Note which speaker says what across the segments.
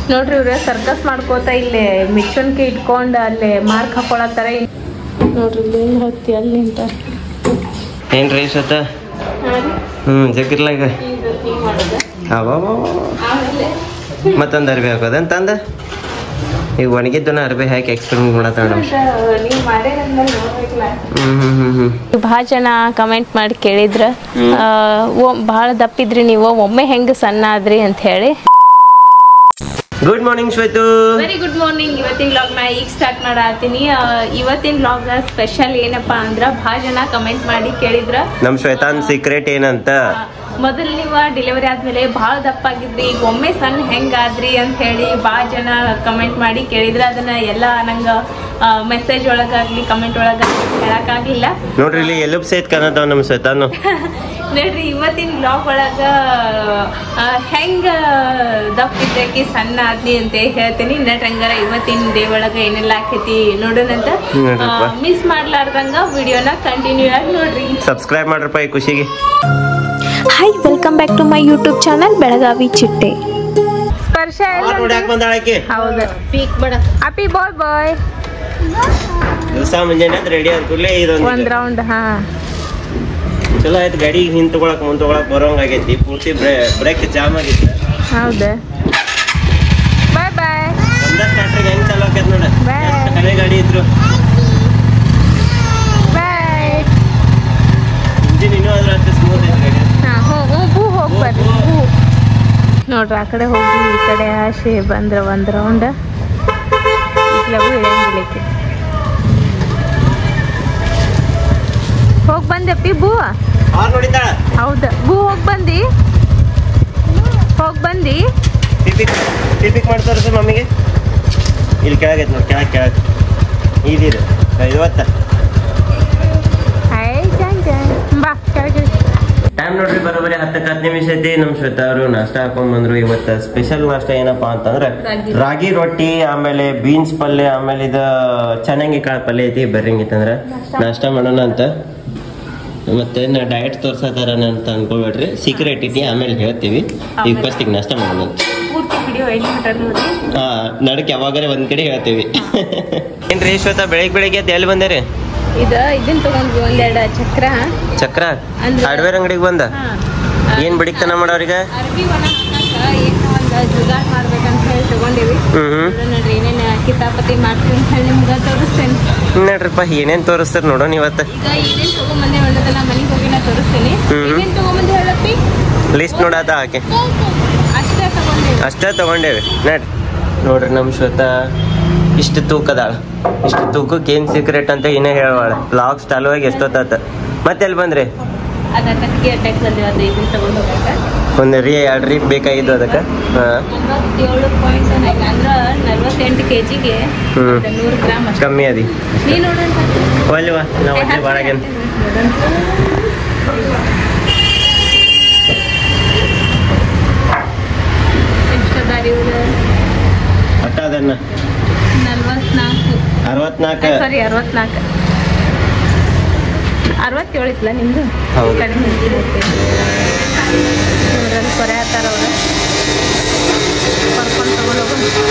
Speaker 1: ನೋಡ್ರಿ ಇವ್ರ ಸರ್ಕಸ್ ಮಾಡ್ಕೋತ ಇಲ್ಲಿ ಮಿಚ್ಚುನ್ಕಿ ಇಟ್ಕೊಂಡ್ ಅಲ್ಲಿ ಮಾರ್ಕ್ ಹಾಕೊಳತ್ತಾರ ನೋಡ್ರಿ ಇಲ್ಲಿ ಹಿಂಗ್ ಹತ್ತಿ ಅಲ್ಲಿ ನಿಂತ
Speaker 2: ಏನ್ರಿ ಸತ ಹ್ಮ್ ಜಗ್ಗಿರ್ಲ ಈಗ
Speaker 1: ಆಮೇಲೆ
Speaker 2: ಮತ್ತೊಂದು ಅರ್ಬಿ ಹಾಕೋದಂತ ಅಂದ ಈಗ ಒಣಗಿದ್ದನ ಅರ್ಬಿ ಹಾಕಿ ಎಕ್ಸ್ಪೆರಿಮೆಂಟ್ ಮಾಡತ್ತಾಳ ನಮ್
Speaker 1: ನೀವ್ ಮಾಡ್ಯಾರಂದ್ಮೇಲೆ ನೋಡ್ಬೇಕಲ್ಲ
Speaker 2: ಹ್ಮ್ ಹ್ಮ್ ಹ್ಮ್ ಹ್ಮ್
Speaker 1: ಭಾಳ ಜನ ಕಮೆಂಟ್ ಮಾಡಿ ಕೇಳಿದ್ರ ಭಾಳ ದಪ್ಪಿದ್ರಿ ನೀವು ಒಮ್ಮೆ ಹೆಂಗ್ ಸಣ್ಣ ಆದ್ರಿ ಅಂತ ಹೇಳಿ
Speaker 2: good morning Shwetu
Speaker 1: very good morning ಇವತ್ತಿನ ವ್ಲಾಗ್ ನಾ ಈಗ ಸ್ಟಾರ್ಟ್ ಮಾಡತ್ತೀನಿ ಇವತ್ತಿನ ವ್ಲಾಗ್ ಸ್ಪೆಷಲ್ ಏನಪ್ಪಾ ಅಂದ್ರ ಭಾಳ ಜನ ಕಮೆಂಟ್ ಮಾಡಿ ಕೇಳಿದ್ರ
Speaker 2: ನಮ್ ಶ್ವೇತಾನ್ ಸೀಕ್ರೆಟ್ ಏನಂತ
Speaker 1: ಮೊದಲು ನೀವು ಡೆಲಿವರಿ ಆದ್ಮೇಲೆ ಭಾಳ ದಪ್ಪಾಗಿದ್ರಿ ಈಗ ಒಮ್ಮೆ ಸಣ್ಣ ಹೆಂಗಾದ್ರಿ ಅಂತ ಹೇಳಿ ಭಾಳ ಜನ ಕಮೆಂಟ್ ಮಾಡಿ ಕೇಳಿದ್ರ ಅದನ್ನ ಎಲ್ಲ ನಂಗ ಮೆಸೇಜ್ ಒಳಗಾಗ್ಲಿ ಕಮೆಂಟ್ ಒಳಗಾಗ್ಲಿ ಹೇಳಕ್ಕಾಗ್ಲಿಲ್ಲ
Speaker 2: ನೋಡ್ರಿ ಇಲ್ಲಿ ಎಲುಬ್ ಸೇತ್ ಕಾಣತಾವ ನಮ್ ಶ್ವೇತಾನು
Speaker 1: ನೋಡ್ರಿ ಇವತ್ತಿನ ಬ್ಲಾಗ್ ಒಳಗ ಆ, ಹೆಂಗ ದಪ್ಪ ಇದ್ದಕ್ಕೆ ಸಣ್ಣ ಆದ್ನಿ ಅಂತ ಹೇಳ್ತೀನಿ ನಟ್ ಹಂಗಾರ ಇವತ್ತಿನ ಡೇ ಒಳಗ ಏನೆಲ್ಲ ಆಕೈತಿ ನೋಡೋಣಂತ
Speaker 2: ನೋಡ್ರಪ್ಪ.
Speaker 1: ಮಿಸ್ ಮಾಡ್ಲಾರ್ದಂಗ ವಿಡಿಯೋನ ಕಂಟಿನ್ಯೂ ಆಗಿ ನೋಡ್ರಿ
Speaker 2: ಸಬ್ಸ್ಕ್ರೈಬ್ ಮಾಡ್ರಪ್ಪ ಈ ಖುಷಿಗೆ
Speaker 3: hi welcome back to my YouTube channel Belagavi ಚಿಟ್ಟೆ
Speaker 1: ಸ್ಪರ್ಶ
Speaker 2: ನೋಡ್ಯಾಕ ಬಂದಾಳಕ್ಕೆ
Speaker 1: ಹೌದು ಪೀಕ್ ಬಡ ಅಪಿ ಬಾಯ್ ಬಾಯ್
Speaker 2: ದಿವಸ ಮುಂಜಾನೆ ರೆಡಿ ಆದ ಕೂಡಲೇ ಇದೊಂದು
Speaker 1: ಒಂದ್ ರೌಂಡ್ ಹಾ
Speaker 2: ಚಲೋ ಆಯ್ತು ಗಾಡಿ ಹಿಂದ್ ತಗೊಳಕ್ ಮುಂದ್ ತಗೊಳಕ್ ಬರೋಂಗ್ ಆಗೈತಿ ಪೂರ್ತಿ ಬ್ರೇಕ್ ಜಾಮ್ ಆಗೈತಿ
Speaker 1: ಹೌದು ಬಾಯ್ ಬಾಯ್
Speaker 2: ಒಂದ ಸ್ಟಾರ್ಟ್ರಿಗೆ ಹೆಂಗ್ ಚಾಲೂ ಆಕೈತ್ ನೋಡ
Speaker 1: Bye.
Speaker 2: ಎಷ್ಟ್ ಹಳೆ ಗಾಡಿ ಇದ್ರು
Speaker 1: ಬಾಯ್
Speaker 2: ಇಂಜಿನ್ ಇನ್ನೂ ಆದ್ರೂ ಅಷ್ಟೇ ಸ್ಮೂತ್ ಐತಿ ಗಾಡಿ
Speaker 1: ಹಾ ಹ್ಞೂ ಹ್ಞೂ ಭೂ ಹೋಗಿ ಬರ್ರಿ ಭೂ ನೋಡ್ರಿ ಆ ಕಡೆ ಹೋಗಿ ಈ ಕಡೆ ಆಶೆ ಬಂದ್ರೆ ಒಂದು ರೌಂಡ್ ಇಟ್ಲಾಗೂ ಇಳಂಗಿಲ್ಲಕ್ಕೆ ಹೋಗಿ ಬಂದಪ್ಪಿ ಭೂ
Speaker 2: ಆರ್ ನೋಡಿದ್ದಾಳ
Speaker 1: ಹೌದು ಭೂ ಹೋಗಿ ಬಂದಿ ಹೋಗಿ ಬಂದಿ
Speaker 2: ಟಿಪಿಕ್ ಟಿಪಿಕ್ ಮಾಡ್ತಾರ ಸರ್ ಮಮ್ಮಿಗೆ ಇಲ್ಲಿ ಕೆಳಗೈತೆ ನೋಡಿ ಕೆಳಗೆ ಕೆಳಗೆ ಇದಿರು ಐವತ್ತ
Speaker 1: ಐ ಜಾನ್ ಜಾನ್ ಬಾ ಕೆಳಗೆ
Speaker 2: ಟೈಮ್ ನೋಡ್ರಿ ಬರೋಬರಿ ಹತ್ತಕ್ಕೆ ಹತ್ತು ನಿಮಿಷ ಐತಿ ನಮ್ಮ ಶ್ವೇತಾ ಅವರು ನಾಷ್ಟ ಹಾಕೊಂಡ್ ಬಂದ್ರು ಇವತ್ತು ಸ್ಪೆಷಲ್ ನಾಷ್ಟ ಏನಪ್ಪಾ ಅಂತಂದ್ರೆ
Speaker 1: ರಾಗಿ.
Speaker 2: ರಾಗಿ ರೊಟ್ಟಿ ಆಮೇಲೆ ಬೀನ್ಸ್ ಪಲ್ಯ ಆಮೇಲೆ ಇದು ಚೆನ್ನಾಗಿ ಕಾಳು ಪಲ್ಯ ಐತಿ ಬರ್ರಿಂಗಿತ್ತಂದ್ರೆ ನಾಷ್ಟ ಮಾಡೋಣ ಅಂತ ಮತ್ತೆ ನಾ ಡಯಟ್ ತೋರ್ಸತಾರ ಅಂತ ಅನ್ಕೊಬೇಡ್ರಿ ಸೀಕ್ರೆಟ್ ಐತಿ ಆಮೇಲೆ ಹೇಳ್ತೀವಿ ಈಗ ಫಸ್ಟ್ ಈಗ ನಾಷ್ಟ ಮಾಡೋಣ ಅಂತ
Speaker 1: ಪೂರ್ತಿ ವಿಡಿಯೋ ಎಲ್ಲಿ ಮಟರ್ ನೋಡಿ
Speaker 2: ಹಾ ನಡಕ್ ಯಾವಾಗಾರ ಒಂದ್ ಕಡೆ ಹೇಳ್ತೀವಿ ಏನ್ರಿ ಶ್ವೇತಾ ಬೆಳಿಗ್ಗೆ ಬೆಳಿಗ್ಗೆ ಎದ್ದು ಎಲ್ಲಿ ಬಂದೇರಿ
Speaker 1: ಇದು ಇದನ್ನ ತಗೊಂಡ್ವಿ ಒಂದೆರಡು ಚಕ್ರ
Speaker 2: ಚಕ್ರ
Speaker 1: ಅಂದ್ರೆ-
Speaker 2: ಹಾರ್ಡ್ವೇರ್ ಅಂಗಡಿಗೆ ಬಂದ
Speaker 1: ಹಾ
Speaker 2: ಏನ್ ಬಡಿಕ್ತನ ಮಾಡೋರಿಗೆ
Speaker 1: ಅರ್ಬಿ ಒಣ ಹಾಕಾಕ ಏನೋ ಒಂದು ಜುಗಾಡ್ ಮಾಡ್ಬೇಕಂತ ಹೇಳಿ ತಗೊಂಡೇವಿ
Speaker 2: ಹ್ಮ್ ಹ್ಮ್
Speaker 1: ನೋಡೋಣ ನೋಡ್ರಿ ಏನೇನು ಕಿತಾಪತಿ ಮಾಡ್ತೀವಿ ಅಂತ ಹೇಳಿ ನಿಮ್ಗೆ ತೋರಿಸ್ತೇನೆ
Speaker 2: ನೋಡ್ರಿಪ್ಪ ಏನೇನ್ ತೋರಿಸ್ತಾರ ನೋಡೋಣ ಇವತ್ತು
Speaker 1: ಈಗ ಏನೇನು ತಗೊಂಬಂದೆ ಒಳ್ಳೇದಲ್ಲ ಮನೆಗೆ ಹೋಗಿ ನಾ ತೋರಿಸ್ತೇನೆ
Speaker 2: ಹ್ಮ್.
Speaker 1: ಏನೇನು ತಗೊಂಬಂದೆ ಹೇಳಪ್ಪಿ
Speaker 2: ಲಿಸ್ಟ್ ನೋಡಾತ ಹಾಕಿ
Speaker 1: ಅಷ್ಟೇ ತಗೊಂಡೇವಿ
Speaker 2: ಅಷ್ಟೇ ತಗೊಂಡೇವಿ ನಡ್ರಿ ನೋಡ್ರಿ ನಮ್ ಶ್ವೇತಾ ಇಷ್ಟು ತೂಕದಾಳ ಇಷ್ಟು ತೂಕಕ್ಕೆ ಏನ್ ಸೀಕ್ರೆಟ್ ಅಂತ ಇನ್ನೇ ಹೇಳವಾಳ ಬ್ಲಾಗ್ ಚಾಲು ಆಗಿ ಎಷ್ಟೊತ್ತಾತ ಮತ್ತೆ ಎಲ್ಲಿ ಬಂದ್ರಿ
Speaker 1: ಅದ ತಕ್ಕಿ ಅಟ್ಯಾಕ್ ಬಂದೇವಿ ಅದು ಇದನ್ನ ತಗೊಂಡು ಹೋಗಾಕ
Speaker 2: ಒಂದ್ ರೀ ಎರಡು ರೀ ಬೇಕಾಗಿದ್ದು ಅದಕ್ಕೆ ಹಾ
Speaker 1: ನಲವತ್ತೇಳು ಪಾಯಿಂಟ್ ಅಂದ್ರೆ ನಲವತ್ತೆಂಟು ಕೆ ಜಿಗೆ
Speaker 2: ಹ್ಮ್.
Speaker 1: ನೂರು ಗ್ರಾಮ್ ಅಷ್ಟೇ
Speaker 2: ಕಮ್ಮಿ ಅದಿ
Speaker 1: ನೀ ನೋಡೋಣ
Speaker 2: ಒಲ್ವಾ ನಾವು ಅಜ್ಜಿ ಬಾಳಗೇನ್
Speaker 1: ಎಷ್ಟು ದಾರಿ
Speaker 2: ಒಟ್ಟ ಅದನ್ನ
Speaker 1: ನಲ್ವತ್ನಾಲ್ಕು
Speaker 2: ಅರವತ್ನಾಲ್ಕು
Speaker 1: ಸಾರಿ ಅರವತ್ನಾಲ್ಕು ಅರವತ್ತೇಳು ಇತ್ತಲ್ಲ ನಿಮ್ದು
Speaker 2: ಹೌದು.
Speaker 1: ಕಡಿಮೆ ನೋಡ್ರಲ್ಲಿ ಕೊರೆ ಹತ್ತಾರ ಅವ್ರು ಕರ್ಕೊಂಡು ತಗೊಂಡೋಗು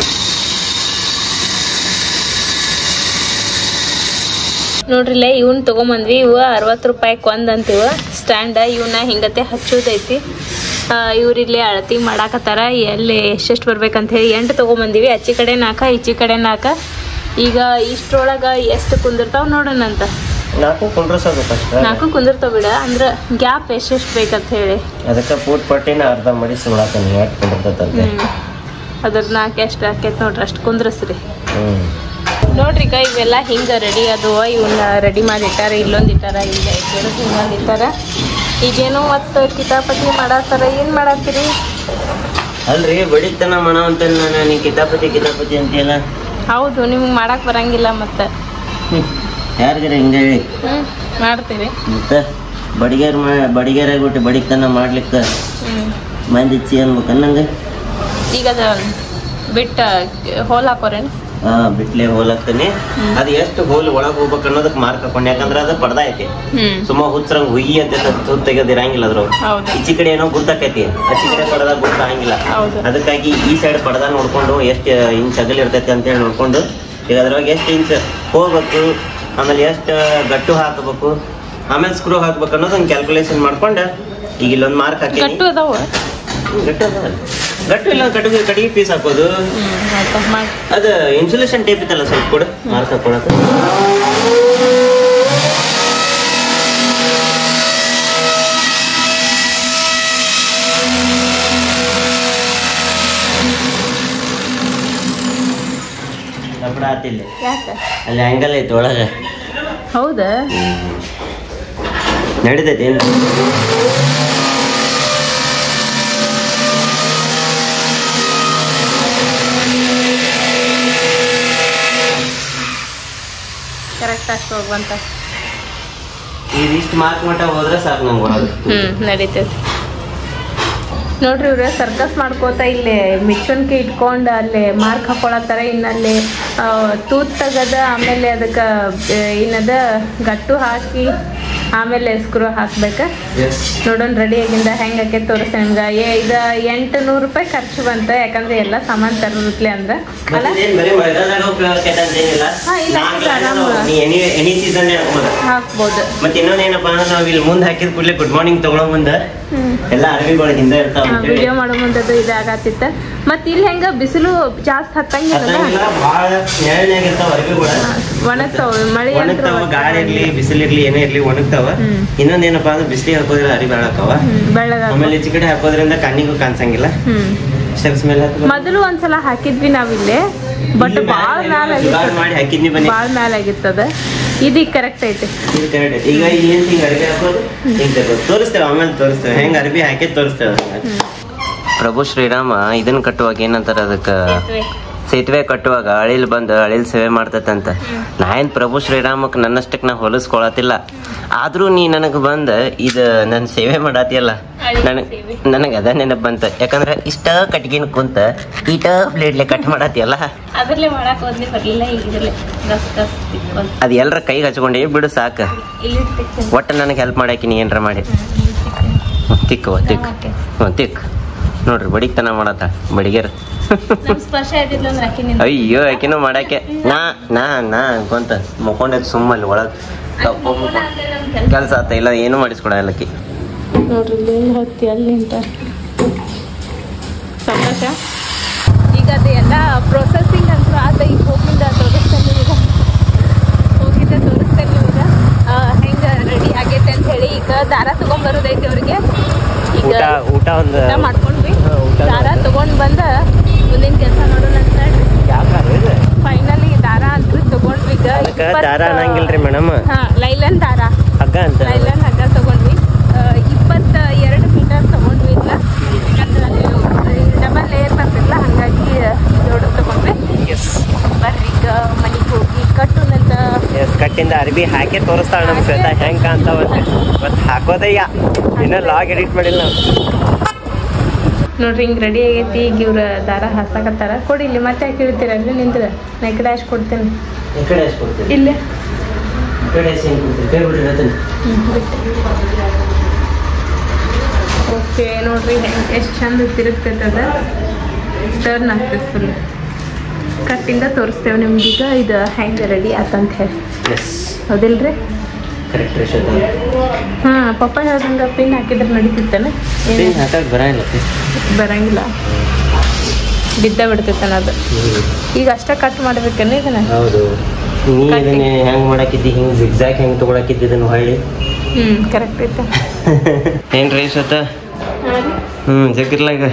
Speaker 1: ನೋಡ್ರಿಲ್ಲ ಇವನ್ ತಗೊಂಬಂದ್ವಿ ಇವ ಅರವತ್ತು ರೂಪಾಯಿಗೆ ಒಂದ್ ಅಂತೀವ ಸ್ಟ್ಯಾಂಡ ಇವನ್ನ ಹಿಂಗತೆ ಹಚ್ಚೋದೈತಿ ಇವ್ರಿಲ್ಲಿ ಅಳತಿ ಮಾಡಾಕತ್ತಾರ ಎಲ್ಲಿ ಎಷ್ಟೆಷ್ಟು ಬರ್ಬೇಕಂತ ಹೇಳಿ ಎಂಟು ತಗೊಂಬಂದಿವಿ ಆಚೆ ಕಡೆ ನಾಲ್ಕ ಈಚೆ ಕಡೆ ನಾಲ್ಕ ಈಗ ಇಷ್ಟ್ರೊಳಗ ಎಷ್ಟು ಕುಂದಿರ್ತಾವ ನೋಡೋಣಂತ
Speaker 2: ನಾಲ್ಕು ಕುಂಡ್ರಸೋದು ಫಸ್ಟ್
Speaker 1: ನಾಲ್ಕು ಕುಂದಿರ್ತಾವ ಬಿಡ ಅಂದ್ರ ಗ್ಯಾಪ್ ಎಷ್ಟೆಷ್ಟು ಬೇಕಂತ ಹೇಳಿ
Speaker 2: ಅದಕ್ಕೆ ಪೂಟ್ ಪಟ್ಟಿನ ಅರ್ಧ ಮಡಿಸಿ ನೋಡಾತಾನೆ ಯಾಕೆ ಕುಂಡಿರ್ತೈತಂತೆ
Speaker 1: ಹ್ಮ್ ಅದ್ರ ನಾಲ್ಕು ಎಷ್ಟು ಆಕೈತೆ ನೋಡ್ರಿ ಅಷ್ಟು ಕುಂದ್ರಸ್ರಿ
Speaker 2: ಹ್ಮ್
Speaker 1: ನೋಡ್ರಿ ಈಗ ಇವೆಲ್ಲ ಹಿಂಗ ರೆಡಿ ಅದುವ ಇವನ್ನ ರೆಡಿ ಮಾಡಿ ಇಟ್ಟಾರ ಇಲ್ಲೊಂದ್ ಇಟ್ಟಾರ ಇಲ್ಲ ಇಟ್ಟಾರ ಇನ್ನೊಂದ್ ಇಟ್ಟಾರ ಈಗೇನೋ ಮತ್ತ ಕಿತಾಪತಿ ಮಾಡತ್ತಾರ ಏನ್ ಮಾಡತ್ತೀರಿ
Speaker 2: ಅಲ್ರಿ ಬಡಿತನ ಮಾಡೋ ಅಂತ ನಾನು ನೀ ಕಿತಾಪತಿ ಕಿತಾಪತಿ ಅಂತೀಯಲ್ಲ
Speaker 1: ಹೌದು ನಿಮ್ಗೆ ಮಾಡಕ್ ಬರಂಗಿಲ್ಲ ಮತ್ತ
Speaker 2: ಯಾರಿಗಾರ ಹಿಂಗೆ ಹೇಳಿ
Speaker 1: ಹ್ಮ್ ಮಾಡ್ತೀರಿ
Speaker 2: ಮತ್ತೆ ಬಡಿಗೇರ್ ಮಾ ಬಡಿಗೇರಾಗ್ಬಿಟ್ಟು ಬಡಿತನ ಮಾಡ್ಲಿಕ್ಕೆ
Speaker 1: ಹ್ಮ್
Speaker 2: ಮಂದಿ ಇಚ್ಚಿ ಅನ್ಬೇಕು ನಂಗೆ
Speaker 1: ಈಗ ಅದ ಬಿಟ್ಟ ಹೋಲ್ ಹಾಕೋರೇನು
Speaker 2: ಹಾ ಬಿಟ್ಲೆ ಹೋಲ್ ಹಾಕ್ತೀನಿ ಅದು ಎಷ್ಟು ಹೋಲ್ ಒಳಗ್ ಹೋಗ್ಬೇಕು ಅನ್ನೋದಕ್ಕೆ ಮಾರ್ಕ್ ಹಾಕೊಂಡು ಯಾಕಂದ್ರೆ ಅದು ಪಡ್ದ ಐತಿ
Speaker 1: ಹ್ಮ್
Speaker 2: ಸುಮ್ಮ ಹುಚ್ಚರಂಗ್ ಹುಯ್ಯಿ ಅಂತ ಸುತ್ತ ತೆಗೆದು ಇರಂಗಿಲ್ಲ ಅದ್ರ
Speaker 1: ಹೌದು.
Speaker 2: ಈಚೆ ಕಡೆ ಏನೋ ಗುರ್ತಾಕೈತಿ ಆಚೆ ಕಡೆ ಪಡದ ಗುರ್ತಾಗಿಲ್ಲ
Speaker 1: ಹೌದು.
Speaker 2: ಅದಕ್ಕಾಗಿ ಈ ಸೈಡ್ ಪಡದ ನೋಡ್ಕೊಂಡು ಎಷ್ಟು ಇಂಚ್ ಅಗಲ್ ಇರ್ತೈತಿ ಅಂತ ಹೇಳಿ ನೋಡ್ಕೊಂಡು ಈಗ ಅದ್ರೊಳಗೆ ಎಷ್ಟು ಇಂಚ್ ಹೋಗ್ಬೇಕು ಆಮೇಲೆ ಎಷ್ಟು ಗಟ್ಟು ಹಾಕಬೇಕು ಆಮೇಲೆ ಸ್ಕ್ರೂ ಹಾಕ್ಬೇಕು ಅನ್ನೋದೊಂದು ಕ್ಯಾಲ್ಕುಲೇಷನ್ ಮಾಡ್ಕೊಂಡು ಈಗ ಇಲ್ಲೊಂದು ಮಾರ್ಕ್ ಹಾಕಿ
Speaker 1: ಗಟ್ಟು ಅದಾವ
Speaker 2: ಗಟ್ಟು ಅದ. ಗಟ್ಟು ಇಲ್ಲ ಕಟ್ಟಿಗೆ ಕಟ್ಟಿಗೆ ಪೀಸ್ ಹಾಕೋದು
Speaker 1: ಹ್ಮ್ ಆಯ್ತಾ ಮಾಡಿ
Speaker 2: ಅದು ಇನ್ಸುಲೇಷನ್ ಟೇಪ್ ಇತ್ತಲ್ಲ ಸ್ವಲ್ಪ ಕೊಡು ಮಾರ್ಕ್ ಹಾಕೊಳಕ ಕಪಡ ಆತಿಲ್ಲ
Speaker 1: ಯಾಕ
Speaker 2: ಅಲ್ಲಿ ಆಂಗಲ್ ಐತಿ ಒಳಗೆ
Speaker 1: ಹೌದಾ
Speaker 2: ನಡೀತೈತಿ ಏನು
Speaker 1: ಕರೆಕ್ಟ್ ಅಷ್ಟು ಹೋಗ್ಬಂತ
Speaker 2: ಇದಿಷ್ಟು ಮಾರ್ಕ್ ಮಟ್ಟ ಹೋದ್ರೆ ಸಾಕು ನಂಗೆ ಒಳಗೆ
Speaker 1: ಹ್ಮ್ ನಡೀತೈತಿ ನೋಡ್ರಿ ಇವ್ರೆ ಸರ್ಕಸ್ ಮಾಡ್ಕೋತ ಇಲ್ಲಿ ಮಿಕ್ಸನ್ಕೆ ಇಟ್ಕೊಂಡು ಅಲ್ಲಿ ಮಾರ್ಕ್ ಹಾಕೊಳತ್ತಾರ ಇನ್ನಲ್ಲಿ ಆ, ತೂತ್ ತೆಗದ ಆಮೇಲೆ ಅದಕ್ಕೆ ಏನದ ಗಟ್ಟು ಹಾಕಿ ಆಮೇಲೆ ಸ್ಕ್ರೂ ಹಾಕ್ಬೇಕ
Speaker 2: ಎಸ್
Speaker 1: ನೋಡೋಣ ರೆಡಿ ಆಗಿಂದ ಹೆಂಗ್ ಆಕೈತೆ ತೋರಿಸ್ತೇನೆ ನಿಮ್ಗೆ ಏ ಇದು ಎಂಟು ನೂರು ರೂಪಾಯಿ ಖರ್ಚು ಬಂತ ಯಾಕಂದ್ರೆ ಎಲ್ಲ ಸಾಮಾನು ತರೋದ್ಲೆ ಅಂದ್ರೆ ಅಲ್ಲ
Speaker 2: ಏನ್ ಬರೀ ಮಳೆಗಾಲದಾಗ ಉಪಯೋಗಕ್ಕೆ ಅಂತ ಏನಿಲ್ಲ
Speaker 1: ಹಾ, ಇಲ್ಲ, ಇಲ್ಲ, ಆರಾಮ.
Speaker 2: ನೀ ಎನಿ ಎನಿ ಸೀಸನ್ ಹಾಕ್ಬೋದು
Speaker 1: ಹಾಕ್ಬೋದು
Speaker 2: ಮತ್ತೆ ಇನ್ನೊಂದೇನಪ್ಪ ಅಂದ್ರೆ ನಾವು ಇಲ್ಲಿ ಮುಂದೆ ಹಾಕಿದ ಕೂಡಲೇ ಗುಡ್ ಮಾರ್ನಿಂಗ್ ತಗೊಳೋ ಮುಂದೆ
Speaker 1: ಹ್ಮ್
Speaker 2: ಎಲ್ಲ ಅರವಿಗಳು ಹಿಂದೆ ಇರ್ತಾವ ಅಂತೇಳಿ
Speaker 1: ವಿಡಿಯೋ ಮಾಡೋ ಮುಂದೆ ಅದು ಇದಾಗತ್ತಿತ್ತ ಮತ್ತೆ ಇಲ್ಲಿ ಹೆಂಗ ಬಿಸಿಲು ಜಾಸ್ತಿ ಹತ್ತಂಗಿಲ್ಲ
Speaker 2: ಹತ್ತಂಗಿಲ್ಲ, ಭಾಳ ನೆರಳ್ನ್ಯಾಗ ಇರ್ತಾವ ಅರವಿಗಳು
Speaker 1: ಒಣಗ್ತಾವ ಮಳೆ
Speaker 2: ಒಣಗ್ತಾವ ಗಾಳಿ ಇರ್ಲಿ ಬಿಸಿಲಿರ್ಲಿ ಏನೇ ಇರ್ಲಿ ಒಣಗ್ತಾವ
Speaker 1: ಹ್ಮ್.
Speaker 2: ಇನ್ನೊಂದೇನಪ್ಪ ಅಂದ್ರೆ ಬಿಸಿಲಿಗೆ ಹಾಕೋದ್ರೆ ಅರಿ ಬೆಳಕಾವ
Speaker 1: ಬೆಳ್ಳಗ
Speaker 2: ಆಮೇಲೆ ಈಚೆ ಕಡೆ ಹಾಕೋದ್ರಿಂದ ಕಣ್ಣಿಗೂ ಕಾಣಿಸಂಗಿಲ್ಲ
Speaker 1: ಹ್ಮ್
Speaker 2: ಶರ್ಸ್ ಮೇಲೆ ಹಾಕಿದ್ರೆ
Speaker 1: ಮೊದಲು ಒಂದ್ಸಲ ಹಾಕಿದ್ವಿ ನಾವಿಲ್ಲಿ ಬಟ್
Speaker 2: ಇಲ್ಲಿ
Speaker 1: ಬಾಳ
Speaker 2: ಮ್ಯಾಲೆ
Speaker 1: ಮ್ಯಾಲ
Speaker 2: ಜುಗಾಡ್ ಮಾಡಿ ಹಾಕಿದ್ನಿ ಬನ್ನಿ
Speaker 1: ಬಾಳ ಮ್ಯಾಲ ಆಗಿತ್ತದ ಇದೀಗ ಕರೆಕ್ಟ್ ಐತಿ
Speaker 2: ಇದು correct ಐತಿ. ಈಗ ಇಲ್ಲಿ ಹಿಂಗ ಅರ್ಬಿ ಹಾಕೋದು ಹಿಂಗ್ ತೆಗೋದು. ತೋರಿಸ್ತೇವೆ ಆಮೇಲೆ ತೋರಿಸ್ತೇವೆ ಹೆಂಗ್ ಅರ್ಬಿ ಹಾಕಿ ತೋರಿಸ್ತೇವೆ ಪ್ರಭು ಶ್ರೀರಾಮ ಇದನ್ನ ಕಟ್ಟುವಾಗ ಏನಂತಾರ ಅದಕ್ಕ ಸೇತುವೆ ಕಟ್ಟುವಾಗ ಅಳಿಲ್ ಬಂದು ಅಳಿಲ್ ಸೇವೆ ಮಾಡ್ತೈತಂತ ನಾ ಏನ್ ಪ್ರಭು ಶ್ರೀರಾಮಕ್ ನನ್ನಷ್ಟಕ್ಕೆ ನಾ ಹೊಲಸ್ಕೊಳತಿಲ್ಲ ಆದ್ರೂ ನೀ ನನಗ್ ಬಂದ ಇದ ನನ್ ಸೇವೆ ಮಾಡಾತಿಯಲ್ಲ ನನಗ್ ನನಗ್ ಅದ ನೆನಪ್ ಬಂತ ಯಾಕಂದ್ರ ಇಷ್ಟ ಕಟ್ಗಿನ್ ಕುಂತ ಈಟ ಬ್ಲೇಡ್ಲೆ ಕಟ್ ಮಾಡಾತಿಯಲ್ಲ
Speaker 1: ಅದ್ರಲ್ಲೇ ಮಾಡಕ್ ಹೋದ್ಲಿ ಬರ್ಲಿಲ್ಲ ಈಗ ಇದ್ರಲ್ಲೇ ಗಸ್ ಗಸ್ ತಿಕ್ಕೊಂಡ್
Speaker 2: ಅದ್ ಎಲ್ರ ಕೈಗೆ ಹಚ್ಕೊಂಡೇ ಬಿಡು ಸಾಕ
Speaker 1: ಇಲ್ಲಿ ತಿಕ್ಕೊಂಡ್
Speaker 2: ಒಟ್ಟ ನನಗೆ ಹೆಲ್ಪ್ ಮಾಡಾಕಿ ನೀ ಏನ್ರ ಮಾಡಿ ತಿಕ್ಕವ ತಿಕ್ ಹ್ಞೂ ತಿಕ್ ನೋಡ್ರಿ ಬಡಿಗ್ತನ ಮಾಡತ್ತ ಬಡಿಗೆರ್
Speaker 1: ನಮ್ ಸ್ಪರ್ಶ ಇದ್ದಿದ್ಲು ಅಂದ್ರೆ ಅಕ್ಕಿ ನಿಂತ
Speaker 2: ಅಯ್ಯೋ ಆಕಿನೂ ಮಾಡಾಕೆ ನಾ ನಾ ನಾ ಅನ್ಕೊಂತ ಮುಕ್ಕೊಂಡೈತ್ ಸುಮ್ಮಲ್ಲಿ ಒಳಗ್ ತಪ್ಪ ಕೆಲಸ ಆತ ಇಲ್ಲ ಏನು ಮಾಡಿಸ್ಕೊಡಲ್ಲ ಆಕಿ
Speaker 1: ನೋಡ್ರಿ ಇಲ್ಲಿ ಎಲ್ಲಿ ಹತ್ತಿ ಅಲ್ಲಿ ನಿಂತ ಸಂತೋಷ ಈಗ ಅದು ಎಲ್ಲ ಪ್ರೊಸೆಸಿಂಗ್ ಅಂತ ಆದ ಈಗ ಹೋಗಿಂದ ತೋರಿಸ್ತೇನೆ ಈಗ ಹೋಗಿದ್ದ ತೋರಿಸ್ತೇನೆ ಈಗ ಹೆಂಗೆ ರೆಡಿ ಆಗೈತೆ ಅಂತ ಹೇಳಿ ಈಗ ದಾರ ತಗೊಂಬರೋದೈತಿ ಅವ್ರಿಗೆ ಈಗ
Speaker 2: ಊಟ ಊಟ ಒಂದು
Speaker 1: ಊಟ ಮಾಡ್ಕೊಂಡ್ವಿ
Speaker 2: ಹಾ, ಊಟ
Speaker 1: ದಾರ ತಗೊಂಡ್ ಬಂದ ಮುಂದಿನ ಕೆಲಸ ಮಾಡೋಣ ಅಂತ
Speaker 2: ಯಾಕೆ
Speaker 1: ಫೈನಲಿ ದಾರ ಅಂತೂ ತಗೊಂಡ್ವಿ ಈಗ
Speaker 2: ಅದಕ್ಕೆ
Speaker 1: ಇಪ್ಪತ್ತ-
Speaker 2: ದಾರ ಅನ್ನಂಗಿಲ್ರಿ ಮೇಡಮ್
Speaker 1: ಹಾ ಲೈಲನ್ ದಾರ
Speaker 2: ಹಗ್ಗ ಅಂತ
Speaker 1: ಲೈಲನ್ ಹಗ್ಗ ತಗೊಂಡ್ವಿ ಇಪ್ಪತ್ತ ಎರಡು ಮೀಟರ್ ತಗೊಂಡ್ವಿ ಇಲ್ಲ ಯಾಕಂದ್ರೆ ಡಬಲ್ ಲೇಯರ್ ಬರ್ತಿಲ್ಲ ಹಾಗಾಗಿ ದೊಡ್ಡ ತಗೊಂಡ್ವಿ ಬರ್ರಿ ಈಗ ಮನೆಗೆ ಹೋಗಿ ಕಟ್ಟುನಂತ
Speaker 2: ಎಸ್ ಕಟ್ಟಿಂದ ಅರ್ಬಿ ಹಾಕಿ ತೋರಿಸ್ತಾಳ ನಮ್ ಶ್ವೇತಾ ಹೆಂಗ್ ಕಾಣ್ತಾವಂತೆ ಮತ್ ಹಾಕೋದಯ್ಯ ಇನ್ನ ಲಾಗ್ ಎಡಿಟ್ ಮಾಡಿಲ್ಲ ನಾವು
Speaker 1: ನೋಡ್ರಿ ಹಿಂಗ್ ರೆಡಿ ಆಗೈತಿ ಈಗ ಇವ್ರ ದಾರ ಹಾಸಾಕತ್ತಾರ ಕೊಡಿ ಇಲ್ಲಿ ಮತ್ತೆ ಯಾಕೆ ಇಳ್ತೀರ ಅಲ್ಲಿ ನಿಂತ್ರ ನಾ ಈ ಕಡೆ ಅಷ್ಟು ಕೊಡ್ತೇನೆ
Speaker 2: ಈ ಕಡೆ ಎಷ್ಟು ಕೊಡ್ತೀವಿ
Speaker 1: ಇಲ್ಲೇ
Speaker 2: ಈ ಕಡೆ ಎಷ್ಟು ಹೆಂಗ್ ಕೊಡ್ತೀವಿ ಕೈ ಬಿಡ್ರಿ ಹೇಳ್ತೀನಿ
Speaker 1: ಓಕೆ ನೋಡ್ರಿ ಎಷ್ಟು ಚಂದ ತಿರುಗ್ತೈತೆ ಅದ ಟರ್ನ್ ಆಗ್ತೈತೆ ಫುಲ್ ಕಟ್ಟಿಂದ ತೋರಿಸ್ತೇವೆ ನಿಮ್ಗೆ ಈಗ ಇದು ಹೆಂಗೆ ರೆಡಿ ಆತಂತ ಹೇಳಿ
Speaker 2: ಎಸ್
Speaker 1: ಹೌದಿಲ್ರಿ
Speaker 2: ಕರೆಕ್ಟ್ ರೇಷನ್
Speaker 1: ಹಾ ಪಪ್ಪ ಹೇಳ್ದಂಗ ಪಿನ್ ಹಾಕಿದ್ರೆ ನಡೀತಿತ್ತೇನೆ ಏನು
Speaker 2: ಹಾಕಕ್ ಬರಂಗಿಲ್ಲ
Speaker 1: ಬರಂಗಿಲ್ಲ ಬಿದ್ದ ಬಿಡ್ತೈತೆ ಅದು ಈಗ ಅಷ್ಟೇ ಕಟ್ ಮಾಡ್ಬೇಕೇನು ಇದನ್ನ
Speaker 2: ಹೌದು ನೀ ಇದನ್ನ ಹೆಂಗ್ ಮಾಡಾಕಿದ್ದಿ ಹಿಂಗ್ ಜಿಗ್ಜಾಗ್ ಹೆಂಗ್ ತಗೊಳಕಿದ್ದಿ ಇದನ್ನ ಹೊಳ್ಳಿ
Speaker 1: ಹ್ಮ್ ಕರೆಕ್ಟ್ ಐತೆ
Speaker 2: ಏನ್ರಿ ಸ್ವತ ಹ್ಮ್ ಜಗ್ಗಿರ್ಲ ಈಗ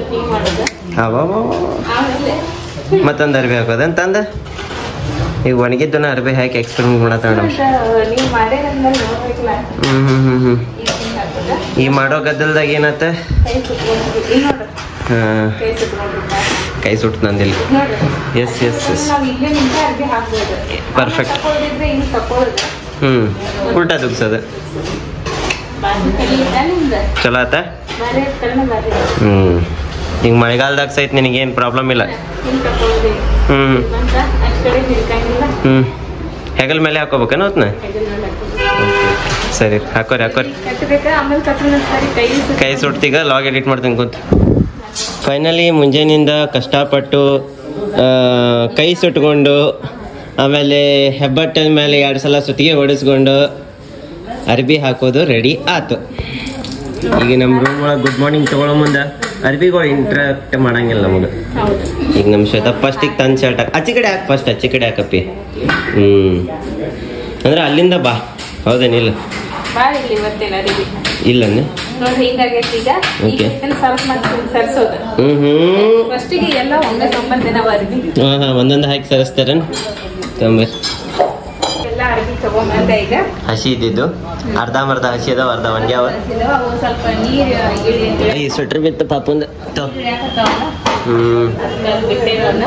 Speaker 1: ಆಮೇಲೆ
Speaker 2: ಮತ್ತೊಂದು ಅರ್ಬಿ ಹಾಕೋದಂತ ತಂದ ಈಗ ಒಣಗಿದ್ದನ ಅರ್ಬಿ ಹಾಕಿ ಎಕ್ಸ್ಪೆರಿಮೆಂಟ್ ಮಾಡತ್ತಾಳ ನಮ್
Speaker 1: ನೀವು ಮಾಡ್ಯಾರಂದ್ಮೇಲೆ ನೋಡ್ಬೇಕಲ್ಲ
Speaker 2: ಹ್ಮ್ ಹ್ಮ್ ಹ್ಮ್ ಹ್ಮ್
Speaker 1: ಈಗ ಹಿಂಗ್ ಹಾಕೋದ
Speaker 2: ಈ ಮಾಡೋ ಗದ್ದಲ್ದಾಗ ಏನಾತ
Speaker 1: ಕೈ ಸುತ್ಕೊಂಡ್ರಿ ಇಲ್ಲಿ ನೋಡ್ರಿ
Speaker 2: ಹಾ
Speaker 1: ಕೈ ಸುತ್ಕೊಂಡ್ರಿ
Speaker 2: ಕೈ ಸುಟ್ಟು ನಂದಿಲ್ಲ
Speaker 1: ನೋಡ್ರಿ
Speaker 2: ಎಸ್ ಎಸ್ ಎಸ್
Speaker 1: ನಾವು ಇಲ್ಲೇ ನಿಂತ ಅರ್ಬಿ ಹಾಕ್ಬೋದು
Speaker 2: Perfect.
Speaker 1: ತಕೊಳ್ಳಿದ್ರೆ ಹಿಂಗ್ ತಕೊಳ್ಳೋದು
Speaker 2: ಹ್ಮ್ ಉಲ್ಟಾ ದುಗ್ಸೋದು
Speaker 1: ಬಾಜು ಕಲಿ ಇಲ್ಲ ನಿಮ್ದು
Speaker 2: ಚಲೋ ಆತ
Speaker 1: ಬಾರಿ ಕಡಿಮೆ ಬಾರಿ
Speaker 2: ಹ್ಮ್ ಈಗ ಮಳೆಗಾಲದಾಗ ಸಹಿತ ನಿನಗೇನು ಪ್ರಾಬ್ಲಮ್ ಇಲ್ಲ
Speaker 1: ಹಿಂಗ್ ತಕೊಳ್ಳೋದು
Speaker 2: ಹ್ಞೂ
Speaker 1: ಅಂತ ಅಷ್ಟ್ ಕಡೆ ಹಿಡ್ಕಂಗಿಲ್ಲ
Speaker 2: ಹ್ಞೂ ಹೆಗಲ ಮೇಲೆ ಹಾಕೋಬೇಕೇನು ಹೊತ್ನ
Speaker 1: ಹೆಗಲ್ ಮೇಲೆ ಹಾಕೋದು.
Speaker 2: ಸರಿ ಹಾಕೋರಿ ಹಾಕೋರಿ
Speaker 1: ಕಟ್ಬೇಕಾ ಆಮೇಲೆ ಕಟ್ಟೋಣ ಸರಿ ಕೈ ಸುತ್ತ-
Speaker 2: ಕೈ ಸುಡ್ತೀಗ ಲಾಗ್ ಎಡಿಟ್ ಮಾಡ್ತೀನಿ ಕೂತು ಫೈನಲಿ ಮುಂಜಾನಿಂದ ಕಷ್ಟಪಟ್ಟು ಆ, ಕೈ ಸುಟ್ಕೊಂಡು ಆಮೇಲೆ ಹೆಬ್ಬಟ್ಟದ ಮೇಲೆ ಎರಡು ಸಲ ಸುತ್ತಿಗೆ ಹೊಡೆಸ್ಕೊಂಡು ಅರ್ಬಿ ಹಾಕೋದು ರೆಡಿ ಆತು ಈಗ ನಮ್ಮ ರೂಮ್ ಒಳಗೆ ಗುಡ್ ಮಾರ್ನಿಂಗ್ ತೊಗೊಳೋ ಮುಂದೆ ಅರ್ಬಿಗಳು ಇಂಟ್ರಾಕ್ಟ್ ಮಾಡಂಗಿಲ್ಲ ನಮಗೆ
Speaker 1: ಹೌದು
Speaker 2: ಈಗ ನಮ್ಮ ಶ್ವೇತ ಫಸ್ಟಿಗೆ ತಂದು ಶರ್ಟ್ ಹಾಕಿ ಆಚೆ ಕಡೆ ಹಾಕಿ ಫಸ್ಟ್ ಆಚೆ ಕಡೆ ಹಾಕಪ್ಪಿ ಹ್ಞೂ ಅಂದ್ರೆ ಅಲ್ಲಿಂದ ಬಾ ಹೌದೇನಿಲ್ಲ
Speaker 1: ಬಾಳ ಇಲ್ಲಿ ಇವತ್ತೇನ ಅರಿವಿ
Speaker 2: ಇಲ್ಲನೆ
Speaker 1: ನೋಡ್ರಿ ಹಿಂಗಾಗೈತಿ ಈಗ
Speaker 2: Okay.
Speaker 1: ಈಗ ಸರ್ಫ್ ಮಾಡ್ತೀನಿ ಸರ್ಸೋದು
Speaker 2: ಹ್ಞೂ ಹ್ಞೂ
Speaker 1: ಫಸ್ಟಿಗೆ ಎಲ್ಲ ಒಮ್ಮೆ ತೊಂಬಂದೆ ನಾವು ಅರ್ಬಿ
Speaker 2: ಹಾಂ ಹಾಂ ಒಂದೊಂದು ಹಾಕಿ ಸರಿಸ್ತಾರೇನು ತೊಂಬರ್
Speaker 1: ಎಲ್ಲ ಅರ್ಬಿ ತಗೊಂಬಂದೆ ಈಗ
Speaker 2: ಹಸಿ ಇದ್ದಿದ್ದು ಅರ್ಧಂಬರ್ಧ ಹಸಿ ಅದಾವ ಅರ್ಧ ಒಣಗ್ಯ ಅವ
Speaker 1: ಇದಾವ, ಅವು ಸ್ವಲ್ಪ ನೀರು ಇಳಿ ಅಂತ ಹೇಳಿ
Speaker 2: ಈ ಸ್ವೆಟ್ರ್ ಬಿತ್ತು ಪಾಪಂದ ತೋ
Speaker 1: ಇಳ್ಯಾಕತ್ತಾವಲ್ಲ,
Speaker 2: ಹ್ಞೂ
Speaker 1: ಅದ್ರಲ್ಲಿ ಬಿಟ್ಟೇವಿ ಅವ್ನ.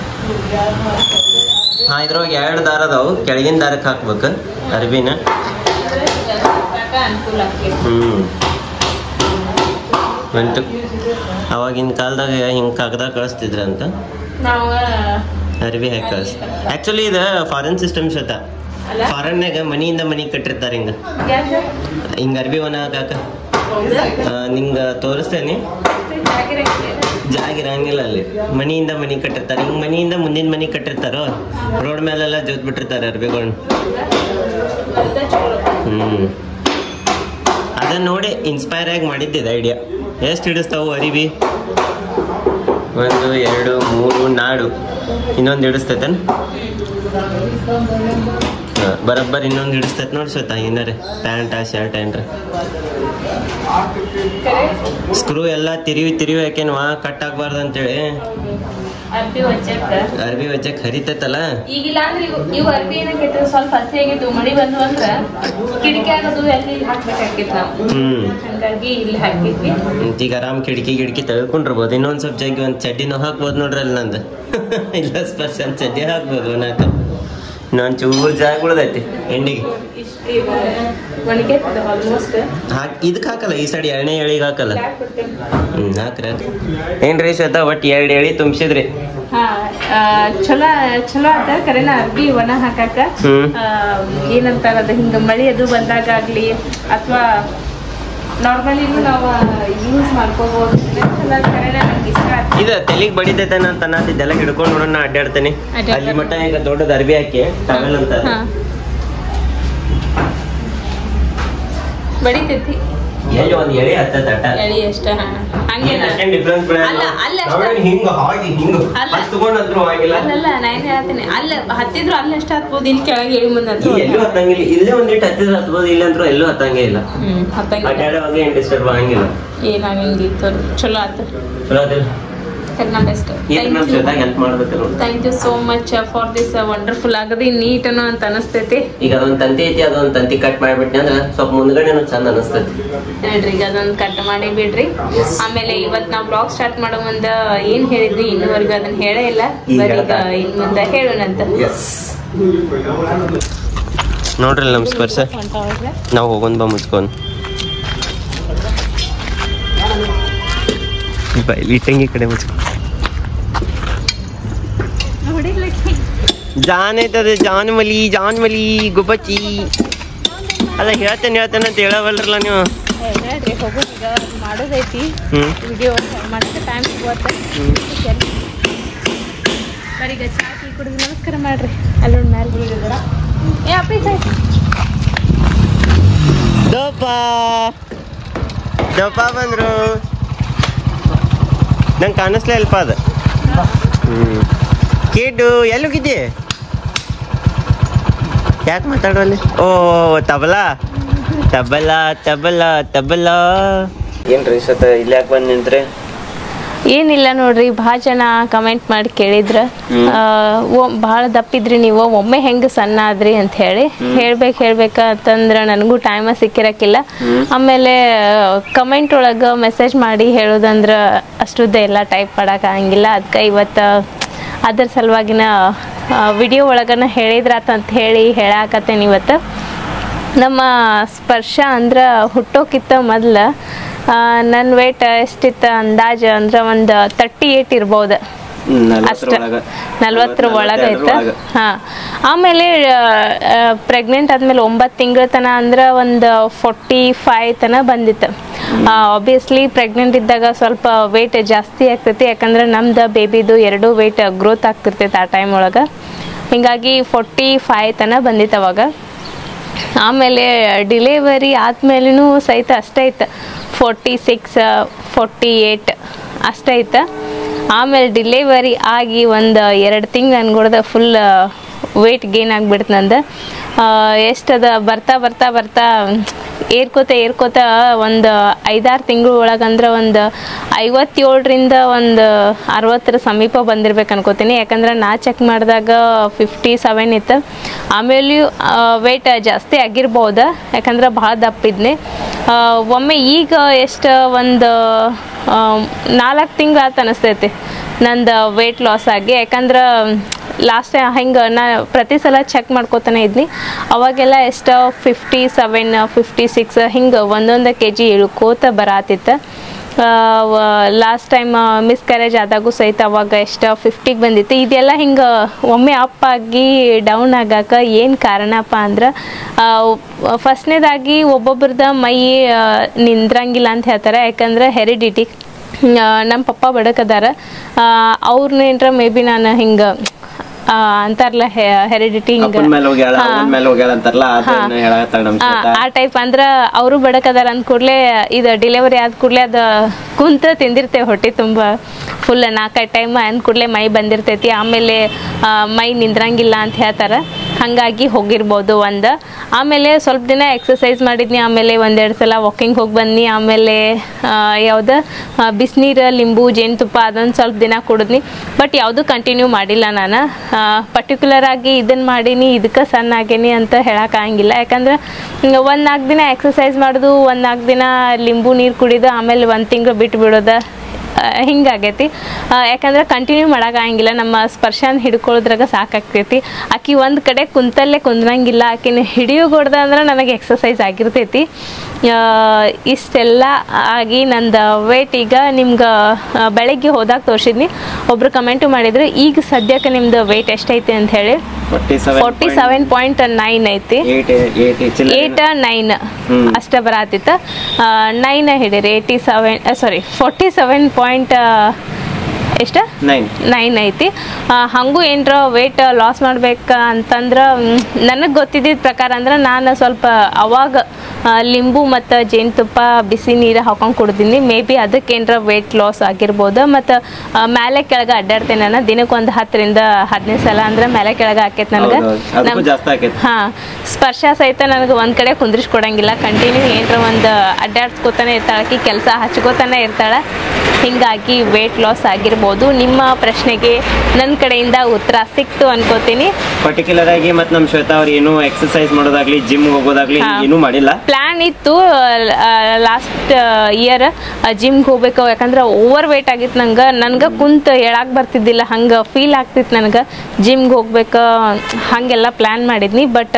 Speaker 2: ಹಾಂ ಇದ್ರೊಳಗೆ ಎರಡು ದಾರ ಅದಾವು ಕೆಳಗಿನ ದಾರಕ್ಕೆ ಹಾಕ್ಬೇಕು ಅರ್ಬಿನ
Speaker 1: ಅದ್ರ ಸಾಕ ಅನುಕೂಲ ಆಕ್ಕೇತಿ.
Speaker 2: ಹ್ಞೂ ಬಂತು ಅವಾಗಿನ ಕಾಲದಾಗ ಹಿಂಗೆ ಕಾಗದ ಕಳಿಸ್ತಿದ್ರಂತ
Speaker 1: ನಾವು
Speaker 2: ಅರ್ಬಿ ಹಾಕಿ ಕಳಿಸ್ ಆ್ಯಕ್ಚುಲಿ ಇದು ಫಾರಿನ್ ಸಿಸ್ಟಮ್ ಶತ
Speaker 1: ಅಲ್ಲ
Speaker 2: ಫಾರಿನ್ಯಾಗ ಮನಿಯಿಂದ ಮನಿ ಕಟ್ಟಿರ್ತಾರೆ ಹಿಂಗೆ
Speaker 1: ಯಾಕೆ?
Speaker 2: ಹಿಂಗೆ ಅರ್ಬಿ ಒಣ ಹಾಕಾಕ
Speaker 1: ಹೌದಾ?
Speaker 2: ನಿಂಗೆ ತೋರಿಸ್ತೇನೆ
Speaker 1: ಜಾಗಿರಂಗಿಲ್ಲ.
Speaker 2: ಜಾಗ ಇರಂಗಿಲ್ಲ ಅಲ್ಲಿ ಮನಿಯಿಂದ ಮನಿ ಕಟ್ಟಿರ್ತಾರೆ ಹಿಂಗ್ ಮನಿಯಿಂದ ಮುಂದಿನ ಮನಿ ಕಟ್ಟಿರ್ತಾರೋ ರೋಡ್ ಮೇಲೆಲ್ಲ ಜೋತ್ ಬಿಟ್ಟಿರ್ತಾರೆ ಅರ್ಬಿಗಳನ್ನ
Speaker 1: ಅದ ಚಲೋ.
Speaker 2: ಹ್ಮ್ ಅದನ್ನ ನೋಡಿ ಇನ್ಸ್ಪೈರ್ ಆಗಿ ಮಾಡಿದ್ದಿದೆ ಐಡಿಯಾ ಎಷ್ಟು ಹಿಡಿಸ್ತಾವು ಅರಿವಿ ಒಂದು ಎರಡು ಮೂರು ನಾಡು ಇನ್ನೊಂದು ಹಿಡಿಸ್ತೈತೇನ್ ಹಾ, ಬರಬ್ಬರ್ ಇನ್ನೊಂದು ಹಿಡಿಸ್ತೈತೆ ನೋಡಿ ಸ್ವತಃ ಏನಾರೆ ಪ್ಯಾಂಟ ಶರ್ಟ್ ಏನ್ರ
Speaker 1: ಕರೆ?
Speaker 2: ಸ್ಕ್ರೂ ಎಲ್ಲ ತಿರುವಿ ತಿರುವಿ ಹಾಕೇನ್ವಾ ಕಟ್ ಆಗ್ಬಾರ್ದು ಅಂತೇಳಿ
Speaker 1: ಅರ್ಬಿ ವಜ್ಜಕ್ಕ.
Speaker 2: ಅರ್ಬಿ ವಜ್ಜಕ್ ಹರಿತೈತಲ್ಲ
Speaker 1: ಈಗಿಲ್ಲ ಅಂದ್ರೆ ಇವು ಇವು ಅರ್ಬಿ ಏನಕ್ಕೆ ಸ್ವಲ್ಪ ಹಸಿ ಆಗಿದ್ದು ಮಳಿ ಬಂದು ಅಂದ್ರ ಕಿಟಕಿ ಆಗೋದು ಎಲ್ಲಿ ಹಾಕ್ಬೇಕಾಗಿತ್ತು ನಾವು
Speaker 2: ಹ್ಮ್
Speaker 1: ಹಂಗಾಗಿ ಇಲ್ಲಿ ಹಾಕಿದ್ವಿ
Speaker 2: ಮತ್ತ್ ಈಗ ಆರಾಮ್ ಕಿಟಕಿ ಗಿಡಕಿ ತೆಗೆದುಕೊಂಡಿರ್ಬೋದು ಇನ್ನೊಂದ್ ಸ್ವಲ್ಪ ಜಗ್ಗಿ ಒಂದ್ ಚಡ್ಡಿನೂ ಹಾಕ್ಬೋದು ನೋಡ್ರಿ ಅಲ್ಲಿ ನಂದು ಇಲ್ಲ ಸ್ಪರ್ಶ ಒಂದ್ ಚಡ್ಡಿ ಹಾಕ್ಬೋದು ನಾಕ ಇನ್ನೊಂದ್ ಚೂರು ಜಾಗ ಉಳ್ದೈತಿ ಎಂಡಿಗೆ
Speaker 1: ಇಷ್ಟು ಒಣಗೈತದ ಆಲ್ಮೋಸ್ಟ್
Speaker 2: ಹಾಕ್ ಇದಕ್ ಹಾಕಲ್ಲ ಈ ಸೈಡ್ ಎಣ್ಣೆ ಎಳಿಗೆ ಹಾಕಲ್ಲ ಹ್ಮ್ ಹಾಕ್ರಿ ಹಾಕ್ರಿ ಏನ್ರಿ ಶ್ವೇತಾ ಒಟ್ಟು ಎರಡು ಎಳಿ ತುಂಬಿಸಿದ್ರಿ
Speaker 1: ಹಾ ಆ, ಚಲೋ ಚಲೋ ಆತ ಕರೆನ ಅರ್ಬಿ ಒಣ ಹಾಕಾಕ
Speaker 2: ಹ್ಮ್.
Speaker 1: ಆ, ಏನಂತಾರ ಅದ ಹಿಂಗ ಮಳಿ ಅದು ಬಂದಾಗ ಆಗ್ಲಿ ಅಥವಾ ನಾರ್ಮಲಿ ನಾವು ಯೂಸ್ ಮಾಡ್ಕೋಬಹುದು ಚಲೋ ಕರೆನ ನಂಗೆ ಇಷ್ಟ ಆಯ್ತು
Speaker 2: ಇದು ತೆಲಿಗ್ ಬಡಿತೈತೆ ಅಂತ ಅನ್ನತ್ತಿದ್ದೆಲ್ಲ ಹಿಡ್ಕೊಂಡು ನೋಡೋಣ ಅಡ್ಡಾಡ್ತೇನೆ
Speaker 1: ಅಡ್ಡಾಡ್ತಾನೆ.
Speaker 2: ಅಲ್ಲಿ ಮಟ್ಟ ಈಗ ದೊಡ್ಡದ ಅರ್ಬಿ ಹಾಕಿ ಟವೆಲ್ ಅಂತ
Speaker 1: ಹಾ ಬಡಿತೈತಿ
Speaker 2: ಎಲ್ಲಿ ಒಂದ್ ಎಳಿ ಹತ್ತದ ಅಟ್ಟ
Speaker 1: ಎಳಿ ಅಷ್ಟ ಹಾ ಹಂಗೇನ
Speaker 2: ಡಿಫ್ರೆನ್ಸ್
Speaker 1: ಅಲ್ಲ, ಅಲ್ಲ ಅಷ್ಟೇ.
Speaker 2: ಹಿಂಗ ಹಾಗೆ ಹಿಂಗ
Speaker 1: ಅಲ್ಲ.
Speaker 2: ಹತ್ಕೊಂಡ್ರು ಆಗಿಲ್ಲ
Speaker 1: ಅಲ್ಲಲ್ಲ ನಾ ಏನ್ ಹೇಳ್ತೀನಿ ಅಲ್ಲ ಹತ್ತಿದ್ರು ಅಲ್ಲಿ ಅಷ್ಟ ಹತ್ಬೋದು ಇಲ್ಲಿ ಕೆಳಗೆ ಇಳಿ ಮುಂದೆ
Speaker 2: ಈ ಎಲ್ಲೂ ಹತ್ತಂಗಿಲ್ಲ ಇಲ್ಲೇ ಒಂದಿಟ್ಟು ಹತ್ತಿದ್ರೆ ಹತ್ಬೋದು ಇಲ್ಲ ಅಂದ್ರೂ ಎಲ್ಲೂ ಹತ್ತಂಗೇ ಇಲ್ಲ
Speaker 1: ಹ್ಮ್ ಹತ್ತಂಗಿಲ್ಲ
Speaker 2: ಅಡ್ಡಾಡುವಾಗ ಏನ್ ಡಿಸ್ಟರ್ಬ್ ಆಗಂಗಿಲ್ಲ
Speaker 1: ಏನಾಗಂಗಿತ್ತು ಚಲೋ ಆತು
Speaker 2: ಚಲೋ ಅದಿಲ್ಲ
Speaker 1: ಕರ್ನಾ ಬೆಸ್ಟ್
Speaker 2: ಏನ್ ನಮ್ ಜೊತೆಗೆ ಹೆಲ್ಪ್ ಮಾಡ್ಬೇಕು ನೋಡಿ
Speaker 1: thank you so much for this wonderful ಆಗದಿ ನೀಟ್ ಅನ್ನೋ ಅಂತ ಅನಿಸ್ತೈತಿ
Speaker 2: ಈಗ ಅದೊಂದ್ ತಂತಿ ಐತಿ ಅದೊಂದ್ ತಂತಿ ಕಟ್ ಮಾಡ್ಬಿಟ್ನಿ ಅಂದ್ರ ಸ್ವಲ್ಪ ಮುಂದ್ಗಡೆನೂ ಚಂದ ಅನಸ್ತೈತಿ
Speaker 1: ಹೇಳ್ರಿ ಈಗ ಅದೊಂದು ಕಟ್ ಮಾಡಿ ಬಿಡ್ರಿ ಆಮೇಲೆ ಇವತ್ ನಾವ್ ಬ್ಲಾಗ್ ಸ್ಟಾರ್ಟ್ ಮಾಡೋ ಮುಂದ ಏನ್ ಹೇಳಿದ್ವಿ ಇನ್ನೂವರೆಗೂ ಅದನ್ನ ಹೇಳೇ ಇಲ್ಲ
Speaker 2: ಈಗ
Speaker 1: ಬರೀ ಈಗ
Speaker 2: ಹೇಳ್ತಾ.
Speaker 1: ಇನ್ ಮುಂದೆ ಹೇಳೋಣಂತ
Speaker 2: ನೋಡ್ರಿ ನಮ್ ಸ್ಪರ್ಶ ನಾವು ಹೋಗೋನ್ ಬಾ ಮುಚ್ಕೊಂಡ್ ಬೈಲಿ ತಂಗಿ ಕಡೆ ಮುಚ್ಕೊ ಜಾನ್ ಐತದ ಜಾನ್ ಮಲಿ ಜಾನ್ ಮಲಿ ಗುಬ್ಬಚ್ಚಿ ಅಲ್ಲ ಹೇಳ್ತೇನೆ ಹೇಳ್ತೇನೆ ಅಂತ ಹೇಳವಲ್ರಲ್ಲ ನೀವು
Speaker 1: ಹೇಳ್ರಿ ಹೋಗೋಣ ಈಗ ಮಾಡೋದೈತಿ
Speaker 2: ಹ್ಮ್
Speaker 1: ವಿಡಿಯೋ ಮಾಡಕ್ಕೆ ಟೈಮ್ ಸಿಗುವತ್ತ
Speaker 2: ಹ್ಮ್
Speaker 1: ಬರೀ ಈಗ ಚಾ ಟೀ ಕುಡಿದು ನಮಸ್ಕಾರ ಮಾಡ್ರಿ ಅಲ್ಲೊಂದು ಮ್ಯಾಲೆ ಏ ಅಪ್ಪಿ ಸಾಯ್
Speaker 2: ದೋಪ ದೋಪ ಬಂದ್ರು ನಂಗೆ ಕಾಣಿಸ್ಲೇ ಅಲ್ಪ ಅದ ಹ್ಮ್ ಕೇಡು ಎಲ್ಲಿ ಹೋಗಿದ್ದೆ ಯಾಕೆ ಮಾತಾಡೋಲ್ಲಿ ಓ ತಬಲಾ ತಬಲಾ ತಬಲಾ ತಬಲಾ ಏನ್ರಿ ಸತ ಇಲ್ಲಿ ಯಾಕೆ ಬಂದು ನಿಂತ್ರೆ
Speaker 1: ಏನಿಲ್ಲ ನೋಡ್ರಿ ಭಾಳ ಜನ ಕಮೆಂಟ್ ಮಾಡಿ ಕೇಳಿದ್ರ
Speaker 2: ಹ್ಮ್.
Speaker 1: ಭಾಳ ದಪ್ಪಿದ್ರಿ ನೀವು ಒಮ್ಮೆ ಹೆಂಗೆ ಸಣ್ಣ ಆದ್ರಿ ಅಂತ ಹೇಳಿ ಹೇಳ್ಬೇಕು ಹೇಳ್ಬೇಕ ಅಂತಂದ್ರೆ ನನಗೂ ಟೈಮ ಸಿಕ್ಕಿರಕ್ಕಿಲ್ಲ ಆಮೇಲೆ ಕಮೆಂಟ್ ಒಳಗೆ ಮೆಸೇಜ್ ಮಾಡಿ ಹೇಳೋದಂದ್ರೆ ಅಷ್ಟುದ್ದ ಎಲ್ಲ ಟೈಪ್ ಮಾಡಕ್ಕೆ ಆಗಂಗಿಲ್ಲ ಅದಕ್ಕೆ ಇವತ್ತು ಅದ್ರ ಸಲುವಾಗಿನ ವಿಡಿಯೋ ಒಳಗನ ಹೇಳಿದ್ರಾತ ಅಂತ ಹೇಳಿ ಹೇಳಾಕತ್ತೇನೆ ಇವತ್ತು ನಮ್ಮ ಸ್ಪರ್ಶ ಅಂದ್ರೆ ಹುಟ್ಟೋಕ್ಕಿಂತ ಮೊದ್ಲು ನನ್ನ ವೇಟ್ ಎಷ್ಟಿತ್ತು ಅಂದಾಜು ಅಂದ್ರೆ ಒಂದು ತರ್ಟಿ ಏಟ್ ಇರ್ಬೋದು ಅಷ್ಟ ನಲ್ವತ್ತರ ಒಳಗೆ ಐತೆ ಹಾ ಆಮೇಲೆ ಪ್ರೆಗ್ನೆಂಟ್ ಆದ್ಮೇಲೆ ಒಂಬತ್ತು ತಿಂಗಳ ತನ ಅಂದ್ರೆ ಒಂದು ಫೋರ್ಟಿ ಫೈವ್ ತನ ಬಂದಿತ್ತು ಆಬ್ವಿಯಸ್ಲಿ ಪ್ರೆಗ್ನೆಂಟ್ ಇದ್ದಾಗ ಸ್ವಲ್ಪ ವೇಟ್ ಜಾಸ್ತಿ ಆಗ್ತೈತಿ ಯಾಕಂದ್ರೆ ನಮ್ದು ಬೇಬಿದು ಎರಡು ವೇಟ್ ಗ್ರೋತ್ ಆಗ್ತಿರ್ತೈತೆ ಆ ಟೈಮ್ ಒಳಗೆ ಹಿಂಗಾಗಿ ಫೋರ್ಟಿ ಫೈವ್ ತನ ಬಂದಿತ್ತು ಅವಾಗ ಆಮೇಲೆ ಡಿಲಿವರಿ ಆದ್ಮೇಲೂ ಸಹಿತ ಅಷ್ಟೇ ಇತ್ತು ಫೋರ್ಟಿ ಸಿಕ್ಸ್ ಫೋರ್ಟಿ ಏಟ್ ಅಷ್ಟೇ ಇತ್ತು ಆಮೇಲೆ ಡಿಲಿವರಿ ಆಗಿ ಒಂದು ಎರಡು ತಿಂಗಳು ಅನ್ಕೊಡ್ದ ಫುಲ್ ವೇಟ್ ಗೇನ್ ಆಗಿಬಿಡ್ತು ನಂದು ಎಷ್ಟದ ಬರ್ತಾ ಬರ್ತಾ ಬರ್ತಾ ಏರ್ಕೋತ ಏರ್ಕೋತ ಒಂದು ಐದಾರು ತಿಂಗಳು ಒಳಗಂದ್ರೆ ಒಂದು ಐವತ್ತೇಳರಿಂದ ಒಂದು ಅರವತ್ತರ ಸಮೀಪ ಬಂದಿರ್ಬೇಕು ಅನ್ಕೋತೀನಿ ಯಾಕಂದ್ರೆ ನಾ ಚೆಕ್ ಮಾಡಿದಾಗ ಫಿಫ್ಟಿ ಸೆವೆನ್ ಇತ್ತು ಆಮೇಲೆ ವೇಟ್ ಜಾಸ್ತಿ ಆಗಿರ್ಬೋದು ಯಾಕಂದ್ರೆ ಭಾಳ ದಪ್ಪಿದ್ನಿ ಆ, ಒಮ್ಮೆ ಈಗ ಎಷ್ಟು ಒಂದು ನಾಲ್ಕು ತಿಂಗಳು ಆತು ಅನಿಸ್ತೈತಿ ನಂದು ವೇಟ್ ಲಾಸ್ ಆಗಿ ಯಾಕಂದ್ರೆ ಲಾಸ್ಟ್ ಹಿಂಗೆ ನಾ ಪ್ರತಿ ಸಲ ಚೆಕ್ ಮಾಡ್ಕೋತಾನೆ ಇದ್ನಿ ಅವಾಗೆಲ್ಲ ಎಷ್ಟು ಫಿಫ್ಟಿ ಸೆವೆನ್ ಫಿಫ್ಟಿ ಸಿಕ್ಸ್ ಹಿಂಗೆ ಒಂದೊಂದು ಕೆ ಜಿ ಇಳ್ಕೋತ ಬರಾತಿತ್ತು ಲಾಸ್ಟ್ ಟೈಮ್ ಮಿಸ್ಕ್ಯಾರೇಜ್ ಆದಾಗೂ ಸಹಿತ ಅವಾಗ ಎಷ್ಟು ಫಿಫ್ಟಿಗೆ ಬಂದಿತ್ತು ಇದೆಲ್ಲ ಹಿಂಗೆ ಒಮ್ಮೆ ಅಪ್ ಆಗಿ ಡೌನ್ ಆಗಾಕ ಏನು ಕಾರಣಪ್ಪ ಅಂದ್ರೆ ಫಸ್ಟ್ನೇದಾಗಿ ಒಬ್ಬೊಬ್ರದ ಮೈ ಆ, ನಿಂದ್ರಂಗಿಲ್ಲ ಅಂತ ಹೇಳ್ತಾರೆ ಯಾಕಂದ್ರೆ ಹೆರಿಡಿಟಿ ನಮ್ಮ ಪಪ್ಪ ಬಡಕದಾರ ಅವ್ರನ್ನೇನ್ರ ಮೇ ಬಿ ನಾನು ಹಿಂಗೆ ಅಂತಾರಲ್ಲ ಹೆರಿಡಿಟಿ ಹಿಂಗೆ
Speaker 2: ಅಪ್ಪನ ಮೇಲೆ ಹೋಗ್ಯಾಳ ಅವನ ಮೇಲೆ ಹೋಗ್ಯಾಳ ಅಂತಾರಲ್ಲ ಅದನ್ನ ಹೇಳತ್ತಾಳ ನಮ್
Speaker 1: ಆ,
Speaker 2: ಶ್ವೇತಾ.
Speaker 1: ಆ ಟೈಪ್ ಅಂದ್ರ ಅವರು ಬಡಕದಾರ ಅಂದ ಕೂಡಲೇ ಇದು ಡೆಲಿವರಿ ಆದ ಕೂಡಲೇ ಅದು ಕುಂತ ತಿಂದಿರ್ತೇವೆ ಹೊಟ್ಟೆ ತುಂಬ ಫುಲ್ ನಾಲ್ಕೈದು ಟೈಮ್ ಅಂದ ಕೂಡಲೇ ಮೈ ಬಂದಿರ್ತೈತಿ ಆಮೇಲೆ ಆ, ಮೈ ನಿಂದ್ರಂಗಿಲ್ಲ ಅಂತ ಹೇಳ್ತಾರೆ ಹಾಗಾಗಿ ಹೋಗಿರ್ಬೋದು ಒಂದು ಆಮೇಲೆ ಸ್ವಲ್ಪ ದಿನ ಎಕ್ಸಸೈಸ್ ಮಾಡಿದ್ನಿ ಆಮೇಲೆ ಒಂದೆರಡು ಸಲ ವಾಕಿಂಗ್ ಹೋಗಿ ಬನ್ನಿ ಆಮೇಲೆ ಯಾವ್ದು ಬಿಸಿನೀರು ಲಿಂಬು ಜೇನುತುಪ್ಪ ಅದೊಂದು ಸ್ವಲ್ಪ ದಿನ ಕುಡಿದ್ನಿ ಬಟ್ ಯಾವುದು ಕಂಟಿನ್ಯೂ ಮಾಡಿಲ್ಲ ನಾನು ಪರ್ಟಿಕ್ಯುಲರ್ ಆಗಿ ಇದನ್ನು ಮಾಡೀನಿ ಇದಕ್ಕೆ ಸಣ್ಣ ಆಗೇನಿ ಅಂತ ಹೇಳೋಕ್ಕಾಗಿಲ್ಲ ಯಾಕಂದ್ರೆ ಒಂದು ನಾಲ್ಕು ದಿನ ಎಕ್ಸಸೈಸ್ ಮಾಡೋದು ಒಂದು ನಾಲ್ಕು ದಿನ ಲಿಂಬು ನೀರು ಕುಡಿದು ಆಮೇಲೆ ಒಂದು ತಿಂಗಳು ಬಿಟ್ಟು ಬಿಡೋದು ಆ, ಹಿಂಗಾಗೈತಿ ಆ, ಯಾಕಂದ್ರೆ ಕಂಟಿನ್ಯೂ ಮಾಡೋಕ್ಕಾಗಿಲ್ಲ ನಮ್ಮ ಸ್ಪರ್ಶನ ಹಿಡ್ಕೊಳ್ಳೋದ್ರಾಗ ಸಾಕಾಗ್ತೈತಿ ಆಕಿ ಒಂದು ಕಡೆ ಕುಂತಲ್ಲೇ ಕುಂದ್ರಂಗಿಲ್ಲ ಆಕಿನ ಹಿಡಿಯೋಗೊಡ್ದ ಅಂದ್ರೆ ನನಗೆ ಎಕ್ಸಸೈಸ್ ಆಗಿರ್ತೈತಿ ಆ, ಇಷ್ಟೆಲ್ಲ ಆಗಿ ನಂದು ವೇಟ್ ಈಗ ನಿಮ್ಗೆ ಆ, ಬೆಳಗ್ಗೆ ಹೋದಾಗ ತೋರಿಸಿದ್ನಿ ಒಬ್ರು ಕಮೆಂಟು ಮಾಡಿದ್ರು ಈಗ ಸದ್ಯಕ್ಕೆ ನಿಮ್ದು ವೇಟ್ ಎಷ್ಟೈತಿ ಅಂತ ಹೇಳಿ
Speaker 2: 47
Speaker 1: ಫೋರ್ಟಿ ಸೆವೆನ್ ಪಾಯಿಂಟ್ ನೈನ್ ಐತಿ
Speaker 2: ಏಟ್ ಏಟ್ ಚಿಲ್ಲರೆ
Speaker 1: ಏಟ್ ನೈನ್
Speaker 2: ಹ್ಮ್.
Speaker 1: ಅಷ್ಟ ಬರಾತಿತ್ತ ನೈನ್ ಹಿಡೀರಿ eighty seven sorry forty seven point ಎಷ್ಟು
Speaker 2: ನೈನ್
Speaker 1: ನೈನ್ ಐತಿ ಆ, ಹಂಗೂ ಏನರ ವೇಟ್ ಲಾಸ್ ಮಾಡ್ಬೇಕು ಅಂತಂದ್ರೆ ನನಗೆ ಗೊತ್ತಿದ್ದಿದ್ದ ಪ್ರಕಾರ ಅಂದ್ರೆ ನಾನು ಸ್ವಲ್ಪ ಅವಾಗ ಆ, ಲಿಂಬು ಮತ್ತು ಜೇನುತುಪ್ಪ ಬಿಸಿ ನೀರು ಹಾಕೊಂಡು ಕುಡ್ದೀನಿ ಮೇ ಬಿ ಅದಕ್ಕೆ ಏನರ ವೇಟ್ ಲಾಸ್ ಆಗಿರ್ಬೋದು ಮತ್ತು ಮೇಲೆ ಕೆಳಗೆ ಅಡ್ಡಾಡ್ತೇನೆ ನಾನು ದಿನಕ್ಕೆ ಒಂದು ಹತ್ತರಿಂದ ಹದಿನೈದು ಸಲ ಅಂದ್ರೆ ಮೇಲೆ ಕೆಳಗೆ ಆಕೈತೆ ನನಗೆ
Speaker 2: ಹೌದು, ಹೌದು. ಅದಕ್ಕೂ ಜಾಸ್ತಿ ಆಕೈತಿ.
Speaker 1: ಹಾ ಸ್ಪರ್ಶ ಸಹಿತ ನನಗೆ ಒಂದ್ ಕಡೆ ಕುಂದ್ರಿಸ್ಕೊಡಂಗಿಲ್ಲ ಕಂಟಿನ್ಯೂ ಏನರ ಒಂದು ಅಡ್ಡಾಡ್ಸ್ಕೊತಾನೆ ಇರ್ತಾಳೆ ಆಕಿ ಕೆಲಸ ಹಚ್ಕೋತಾನೆ ಇರ್ತಾಳೆ ಹಿಂಗಾಗಿ ವೇಟ್ ಲಾಸ್ ಆಗಿರ್ಬೋದು ನಿಮ್ಮ ಪ್ರಶ್ನೆಗೆ ನನ್ನ ಕಡೆಯಿಂದ ಉತ್ತರ ಸಿಕ್ತು ಅನ್ಕೋತೀನಿ
Speaker 2: ಪರ್ಟಿಕ್ಯುಲರ್ ಆಗಿ ಮತ್ ನಮ್ ಶ್ವೇತಾ ಅವ್ರು ಏನು ಎಕ್ಸರ್ಸೈಸ್ ಮಾಡೋದಾಗ್ಲಿ ಜಿಮ್ ಹೋಗೋದಾಗ್ಲಿ
Speaker 1: ಹಾ.
Speaker 2: ಏನೂ ಮಾಡಿಲ್ಲ
Speaker 1: ಪ್ಲ್ಯಾನ್ ಇತ್ತು ಲಾಸ್ಟ್ ಇಯರ್ ಜಿಮ್ಗೆ ಹೋಗ್ಬೇಕು ಯಾಕಂದ್ರೆ ಓವರ್ ವೇಟ್ ಆಗಿತ್ತು ನಂಗೆ ನನ್ಗೆ ಕುಂತ ಹೇಳಕ್ ಬರ್ತಿದ್ದಿಲ್ಲ ಹಂಗೆ ಫೀಲ್ ಆಗ್ತಿತ್ತು ನನಗೆ ಜಿಮ್ಗೆ ಹೋಗ್ಬೇಕು ಹಾಗೆಲ್ಲ ಪ್ಲ್ಯಾನ್ ಮಾಡಿದ್ನಿ ಬಟ್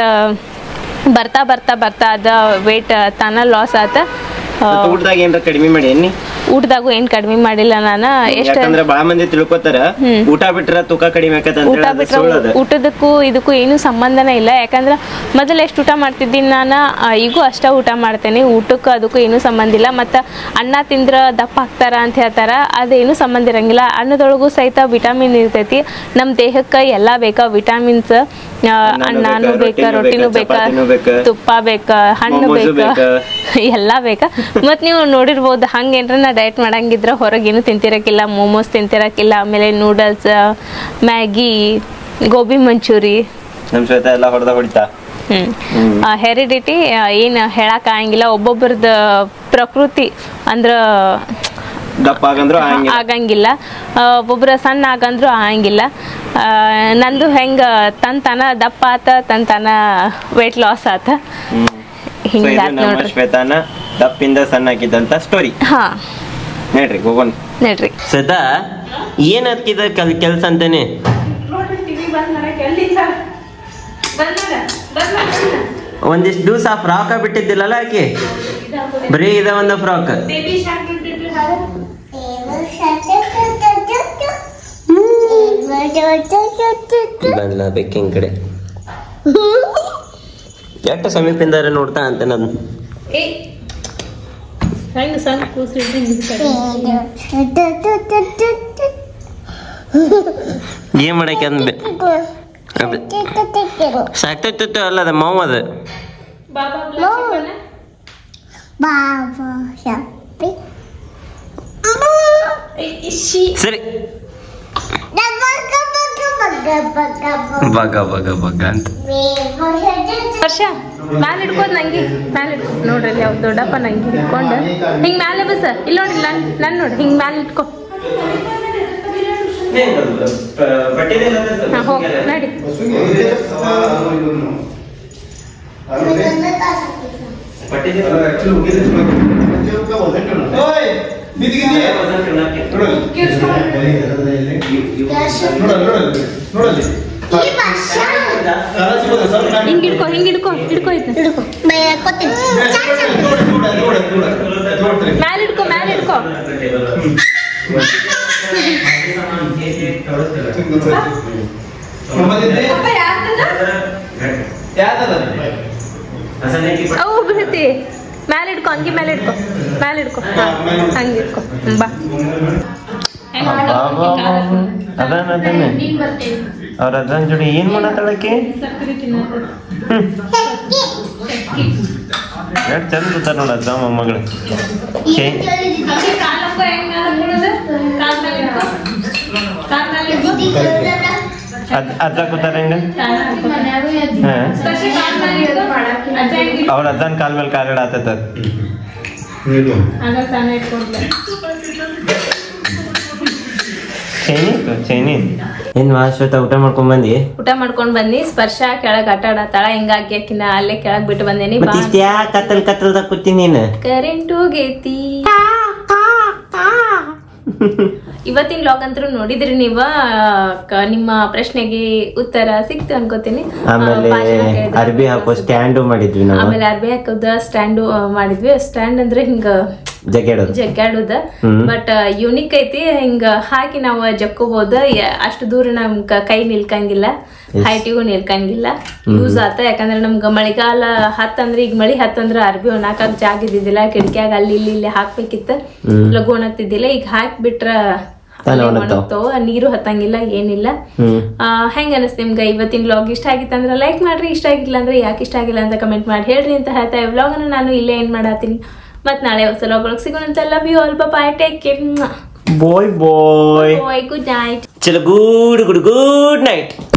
Speaker 1: ಬರ್ತಾ ಬರ್ತಾ ಬರ್ತಾ ಅದ ವೇಟ್ ತಾನ ಲಾಸ್ ಆತ
Speaker 2: ಮತ್ತ್ ಊಟದಾಗ ಏನ್ರ ಕಡಿಮೆ ಮಾಡಿ ಎನ್ನಿ
Speaker 1: ಊಟದಾಗೂ ಏನು ಕಡಿಮೆ ಮಾಡಿಲ್ಲ ನಾನು ಎಷ್ಟು
Speaker 2: ಯಾಕಂದ್ರೆ ಬಹಳ ಮಂದಿ ತಿಳ್ಕೊತಾರ ಊಟ ಬಿಟ್ರ ತೂಕ ಕಡಿಮೆ ಆಕತ್ತ ಅಂತ
Speaker 1: ಊಟ
Speaker 2: ಹೇಳಿ ಅದು
Speaker 1: ಬಿಟ್ರೆ
Speaker 2: ಸುಳ್ಳದ
Speaker 1: ಊಟದಕ್ಕೂ ಇದಕ್ಕೂ ಏನು ಸಂಬಂಧನೇ ಇಲ್ಲ ಯಾಕಂದ್ರೆ ಮೊದಲು ಎಷ್ಟು ಊಟ ಮಾಡ್ತಿದ್ದೀನಿ ನಾನು ಆ, ಈಗೂ ಅಷ್ಟೇ ಊಟ ಮಾಡ್ತೇನೆ ಊಟಕ್ಕೂ ಅದಕ್ಕೂ ಏನೂ ಸಂಬಂಧ ಇಲ್ಲ ಮತ್ತು ಅನ್ನ ತಿಂದ್ರೆ ದಪ್ಪ ಆಗ್ತಾರ ಅಂತ ಹೇಳ್ತಾರ ಅದೇನು ಸಂಬಂಧ ಇರಂಗಿಲ್ಲ ಅನ್ನದೊಳಗೂ ಸಹಿತ ವಿಟಮಿನ್ ಇರ್ತೈತಿ ನಮ್ಮ ದೇಹಕ್ಕೆ ಎಲ್ಲ ಬೇಕಾ ವಿಟಮಿನ್ಸ್
Speaker 2: ಅನ್ನಾನು
Speaker 1: ಅನ್ನನೂ
Speaker 2: ಬೇಕಾ,
Speaker 1: ಬೇಕಾ
Speaker 2: ರೊಟ್ಟಿನೂ
Speaker 1: ರೊಟ್ಟಿನೂ
Speaker 2: ಬೇಕಾ,
Speaker 1: ಬೇಕಾ
Speaker 2: ಚಪಾತಿನೂ ಬೇಕಾ,
Speaker 1: ತುಪ್ಪ ಬೇಕಾ ಹಣ್ಣು
Speaker 2: ಮೊಮೊಸು
Speaker 1: ಬೇಕಾ
Speaker 2: ಬೇಕಾ.
Speaker 1: ಎಲ್ಲ ಬೇಕಾ ಮತ್ತು ನೀವು ನೋಡಿರ್ಬೋದು ಹಂಗೇನ್ರ ನಾ ಡಯಟ್ ಮಾಡಂಗಿದ್ರೆ ಹೊರಗೇನು ತಿಂತಿರಕ್ಕಿಲ್ಲ ಮೋಮೋಸ್ ತಿಂತಿರಕ್ಕಿಲ್ಲ ಆಮೇಲೆ ನೂಡಲ್ಸ್ ಮ್ಯಾಗಿ ಗೋಬಿ ಮಂಚೂರಿ
Speaker 2: ನಮ್ ಶ್ವೇತಾ ಎಲ್ಲ ಹೊಡೆದ ಹೊಡಿತಾ
Speaker 1: ಹ್ಮ್
Speaker 2: ಹ್ಮ್.
Speaker 1: ಹೆರಿಡಿಟಿ ಏನು ಹೇಳಕ್ ಆಗಂಗಿಲ್ಲ ಒಬ್ಬೊಬ್ರದ್ದು ಪ್ರಕೃತಿ ಅಂದ್ರ
Speaker 2: ದಪ್ಪ ಆಗಂದ್ರು ಹಂಗೆ
Speaker 1: ಆಗಂಗಿಲ್ಲ ಆ, ಒಬ್ಬೊಬ್ರ ಸಣ್ಣ ಆಗಂದ್ರು ಆಗಂಗಿಲ್ಲ ಆ, ನಂದು ಹೆಂಗ ತನ್ ತನ ದಪ್ಪ ಆತ ತನ್ ತನ ವೇಟ್ ಲಾಸ್ ಆತ
Speaker 2: ಹ್ಮ್. So ಇದು
Speaker 1: ಹಿಂಗಾತ್
Speaker 2: ನಮ್ಮ
Speaker 1: ನೋಡ್ರಿ
Speaker 2: ಶ್ವೇತಾನ ದಪ್ಪಿಂದ ಸಣ್ಣ ಹಾಕಿದಂತ ಸ್ಟೋರಿ
Speaker 1: ಹಾ
Speaker 2: ನೋಡ್ರಿ ಹೋಗೋಣ
Speaker 1: ನೋಡ್ರಿ
Speaker 2: ಶ್ವೇತಾ ಏನ್ ಅದಕ್ಕಿದ ಕೆಲ್ ಕೆಲ್ಸ ಅಂತಾನೆ ಒಂದಿಷ್ಟು ದಿವಸ ಆ ಫ್ರಾಕ್ ಬಿಟ್ಟಿದ್ದಿಲ್ಲಲ್ಲ ಆಕಿ ಬರೀ ಇದ ಒಂದು ಫ್ರಾಕ್ ಬಂದ್ಲ ಬೆಕ್ಕಿನ ಕಡೆ ಎಷ್ಟು ಸಮೀಪದಿಂದ ನೋಡ್ತಾ ಅಂತ ನಾನು
Speaker 1: ಏ ಹೆಂಗ್ ಸಣ್ಣ ಕೂಸು ಹಿಡ್ದು ಹಿಂಗ್ ಕಡೆ.
Speaker 2: ಏನ್ ಮಾಡಕ್ಕೆ ಅಂದ್ ಸಾಕ್ತೈತಿತ್ತು ಅಲ್ಲ ಅದ ಮಾವು ಅದು
Speaker 1: ಬಾಬಾ ಬ್ಲಾಕ್ ಏ, ಇಶ್ಶಿ.
Speaker 2: ಸರಿ ಬಗ ಬಗ ಬಗ ಅಂತ
Speaker 1: ವರ್ಷ ಮ್ಯಾಲ ಹಿಡ್ಕೋದ್ ನಂಗೆ ಮ್ಯಾಲ ಇಟ್ಕೊ ನೋಡ್ರಿ ಅಲ್ಲಿ ಅವ್ರು ದೊಡ್ಡಪ್ಪ ನಂಗೆ ಹಿಡ್ಕೊಂಡು ಹಿಂಗ್ ಮ್ಯಾಲೆ ಬಸ್ ಇಲ್ಲ ನೋಡ್ರಿ ನನ್ ನನ್ ನೋಡಿ ಹಿಂಗ್ ಮ್ಯಾಲೆ ಇಟ್ಕೊ ಹಾ ಹೋಗ್ ನಡಿ ಹಿಂಗ್ ಹಿಡ್ಕೊ ಹಿಂಗ್ ಹಿಡ್ಕೊ ಹಿಡ್ಕೊ ಇದ್ನ ಮ್ಯಾಲ ಇಟ್ಕೊ ಮ್ಯಾಲ ಇಟ್ಕೊ ಅವು ಬೀಳ್ತಿ ಮ್ಯಾಲ ಇಟ್ಕೊ ಅಂಗಿ ಮ್ಯಾಲ ಇಟ್ಕೊ ಮ್ಯಾಲ ಇಟ್ಕೊ ಹಾ, ಹಂಗ್ ಇಟ್ಕೊ ಹ್ಮ್, ಬಾ
Speaker 2: ಅದಾನ ಅದಾನೆ ಅವ್ರ ಅದನ್ ಜೋಡಿ ಏನ್ ಮಾಡತ್ತಾಳಕ್ಕೆ ಎಷ್ಟು ಚಂದ ಇರ್ತಾರ ನೋಡ ಅಜ್ಜ ಮೊಮ್ಮಗಳು ಅದ್ ಅಜ್ಜ ಕೂತಾರ ಹೆಂಗ ಹಾ ಅವ್ರ ಅಜ್ಜನ್ ಕಾಲ್ ಮೇಲೆ ಕಾಲ್ ಇಡಾತೈತ ಚೈನಿ ಚೈನಿ ಏನ್ ಮಾಶ್ವತ ಊಟ ಮಾಡ್ಕೊಂಡ್ ಬಂದಿ
Speaker 1: ಊಟ ಮಾಡ್ಕೊಂಡ್ ಬನ್ನಿ ಸ್ಪರ್ಶ ಕೆಳಗ್ ಆಟ ಆಡತ್ತಾಳ ಹಿಂಗಾಗಿ ಆಕಿನ ಅಲ್ಲೇ ಕೆಳಗ್ ಬಿಟ್ಟು ಬಂದೇನಿ ಬಾ
Speaker 2: ಮತ್ತೆ ಇಷ್ಟ ಯಾ ಕತ್ತಲ್ ಕತ್ತಲ್ದಾಗ ಕೂತಿ ನೀನ್
Speaker 1: ಕರೆಂಟ್ ಹೋಗೈತಿ ಇವತ್ತಿನ ಲಾಗ್ ಅಂತೂ ನೋಡಿದ್ರಿ ನೀವ ಕ- ನಿಮ್ಮ ಪ್ರಶ್ನೆಗೆ ಉತ್ತರ ಸಿಕ್ತು ಅನ್ಕೋತೀನಿ ಆ,
Speaker 2: ಆಮೇಲೆ
Speaker 1: ಭಾಳ ಜನ ಕೇಳಿದ್ರು.
Speaker 2: ಅರ್ಬಿ ಹಾಕೋ ಸ್ಟ್ಯಾಂಡು ಮಾಡಿದ್ವಿ ನಾವು
Speaker 1: ಆಮೇಲೆ ಅರ್ಬಿ ಹಾಕೋದ ಸ್ಟ್ಯಾಂಡು ಮಾಡಿದ್ವಿ ಸ್ಟ್ಯಾಂಡ್ ಅಂದ್ರೆ ಹಿಂಗ
Speaker 2: ಜಗ್ಗಾಡೋದು
Speaker 1: ಜಗ್ಗಾಡುದ
Speaker 2: ಹ್ಮ್.
Speaker 1: ಬಟ್ ಯುನಿಕ್ ಐತಿ ಹಿಂಗ ಹಾಕಿ ನಾವು ಜಕ್ಕೋಬಹುದು ಅಷ್ಟು ದೂರ ನಮ್ ಕ- ಕೈ ನಿಲ್ಕಂಗಿಲ್ಲ ಹೈಟಿಗೂ ನಿಲ್ಕಂಗಿಲ್ಲ ಯೂಸ್ ಆತ ಯಾಕಂದ್ರೆ ನಮ್ಗ ಮಳಿಗಾಲ ಹತ್ತಂದ್ರ ಈಗ ಮಳಿ ಹತ್ತಂದ್ರ ಅರ್ಬಿ ಒಣಾಕಾಗ ಜಾಗ ಇದ್ದಿದ್ದಿಲ್ಲ ಕಿಟಕಿಯಾಗ ಅಲ್ಲಿ ಇಲ್ಲಿ ಇಲ್ಲಿ ಹಾಕ್ಬೇಕಿತ್ತ
Speaker 2: ಹ್ಮ್.
Speaker 1: ಲಘು ಒಣಗ್ತಿದ್ದಿಲ್ಲ ಈಗ ಹಾಕ್ಬಿಟ್ರ
Speaker 2: ತಾನೇ
Speaker 1: ಅಲ್ಲೇ
Speaker 2: ಒಣಗ್ತಾವ.
Speaker 1: ಒಣಗ್ತಾವ ನೀರು ಹತ್ತಂಗಿಲ್ಲ ಏನಿಲ್ಲ
Speaker 2: ಹ್ಮ್
Speaker 1: ಆ, ಹೆಂಗ್ ಅನಿಸ್ತು ನಿಮ್ಗೆ ಇವತ್ತಿನ ವ್ಲಾಗ್ ಇಷ್ಟ ಆಗಿತ್ತು ಅಂದ್ರೆ ಲೈಕ್ ಮಾಡ್ರಿ ಇಷ್ಟ ಆಗಿಲ್ಲ ಅಂದ್ರೆ ಯಾಕೆ ಇಷ್ಟ ಆಗಿಲ್ಲ ಅಂತ ಕಮೆಂಟ್ ಮಾಡಿ ಹೇಳ್ರಿ ಅಂತ ಹೇಳ್ತಾ ಈ ವ್ಲಾಗ್ ಅನ್ನು ನಾನು ಇಲ್ಲೇ ಏನ್ ಮಾಡತ್ತೀನಿ ಮತ್ ನಾಳೆ ಹೊಸ ವ್ಲಾಗ್ ಒಳಗೆ ಸಿಗೋಣ ಅಂತ love you all bye take care
Speaker 2: bye bye
Speaker 1: bye good night
Speaker 2: ಚಲೋ ಗುಡ್ ಗುಡ್ ಗುಡ್ ನೈಟ್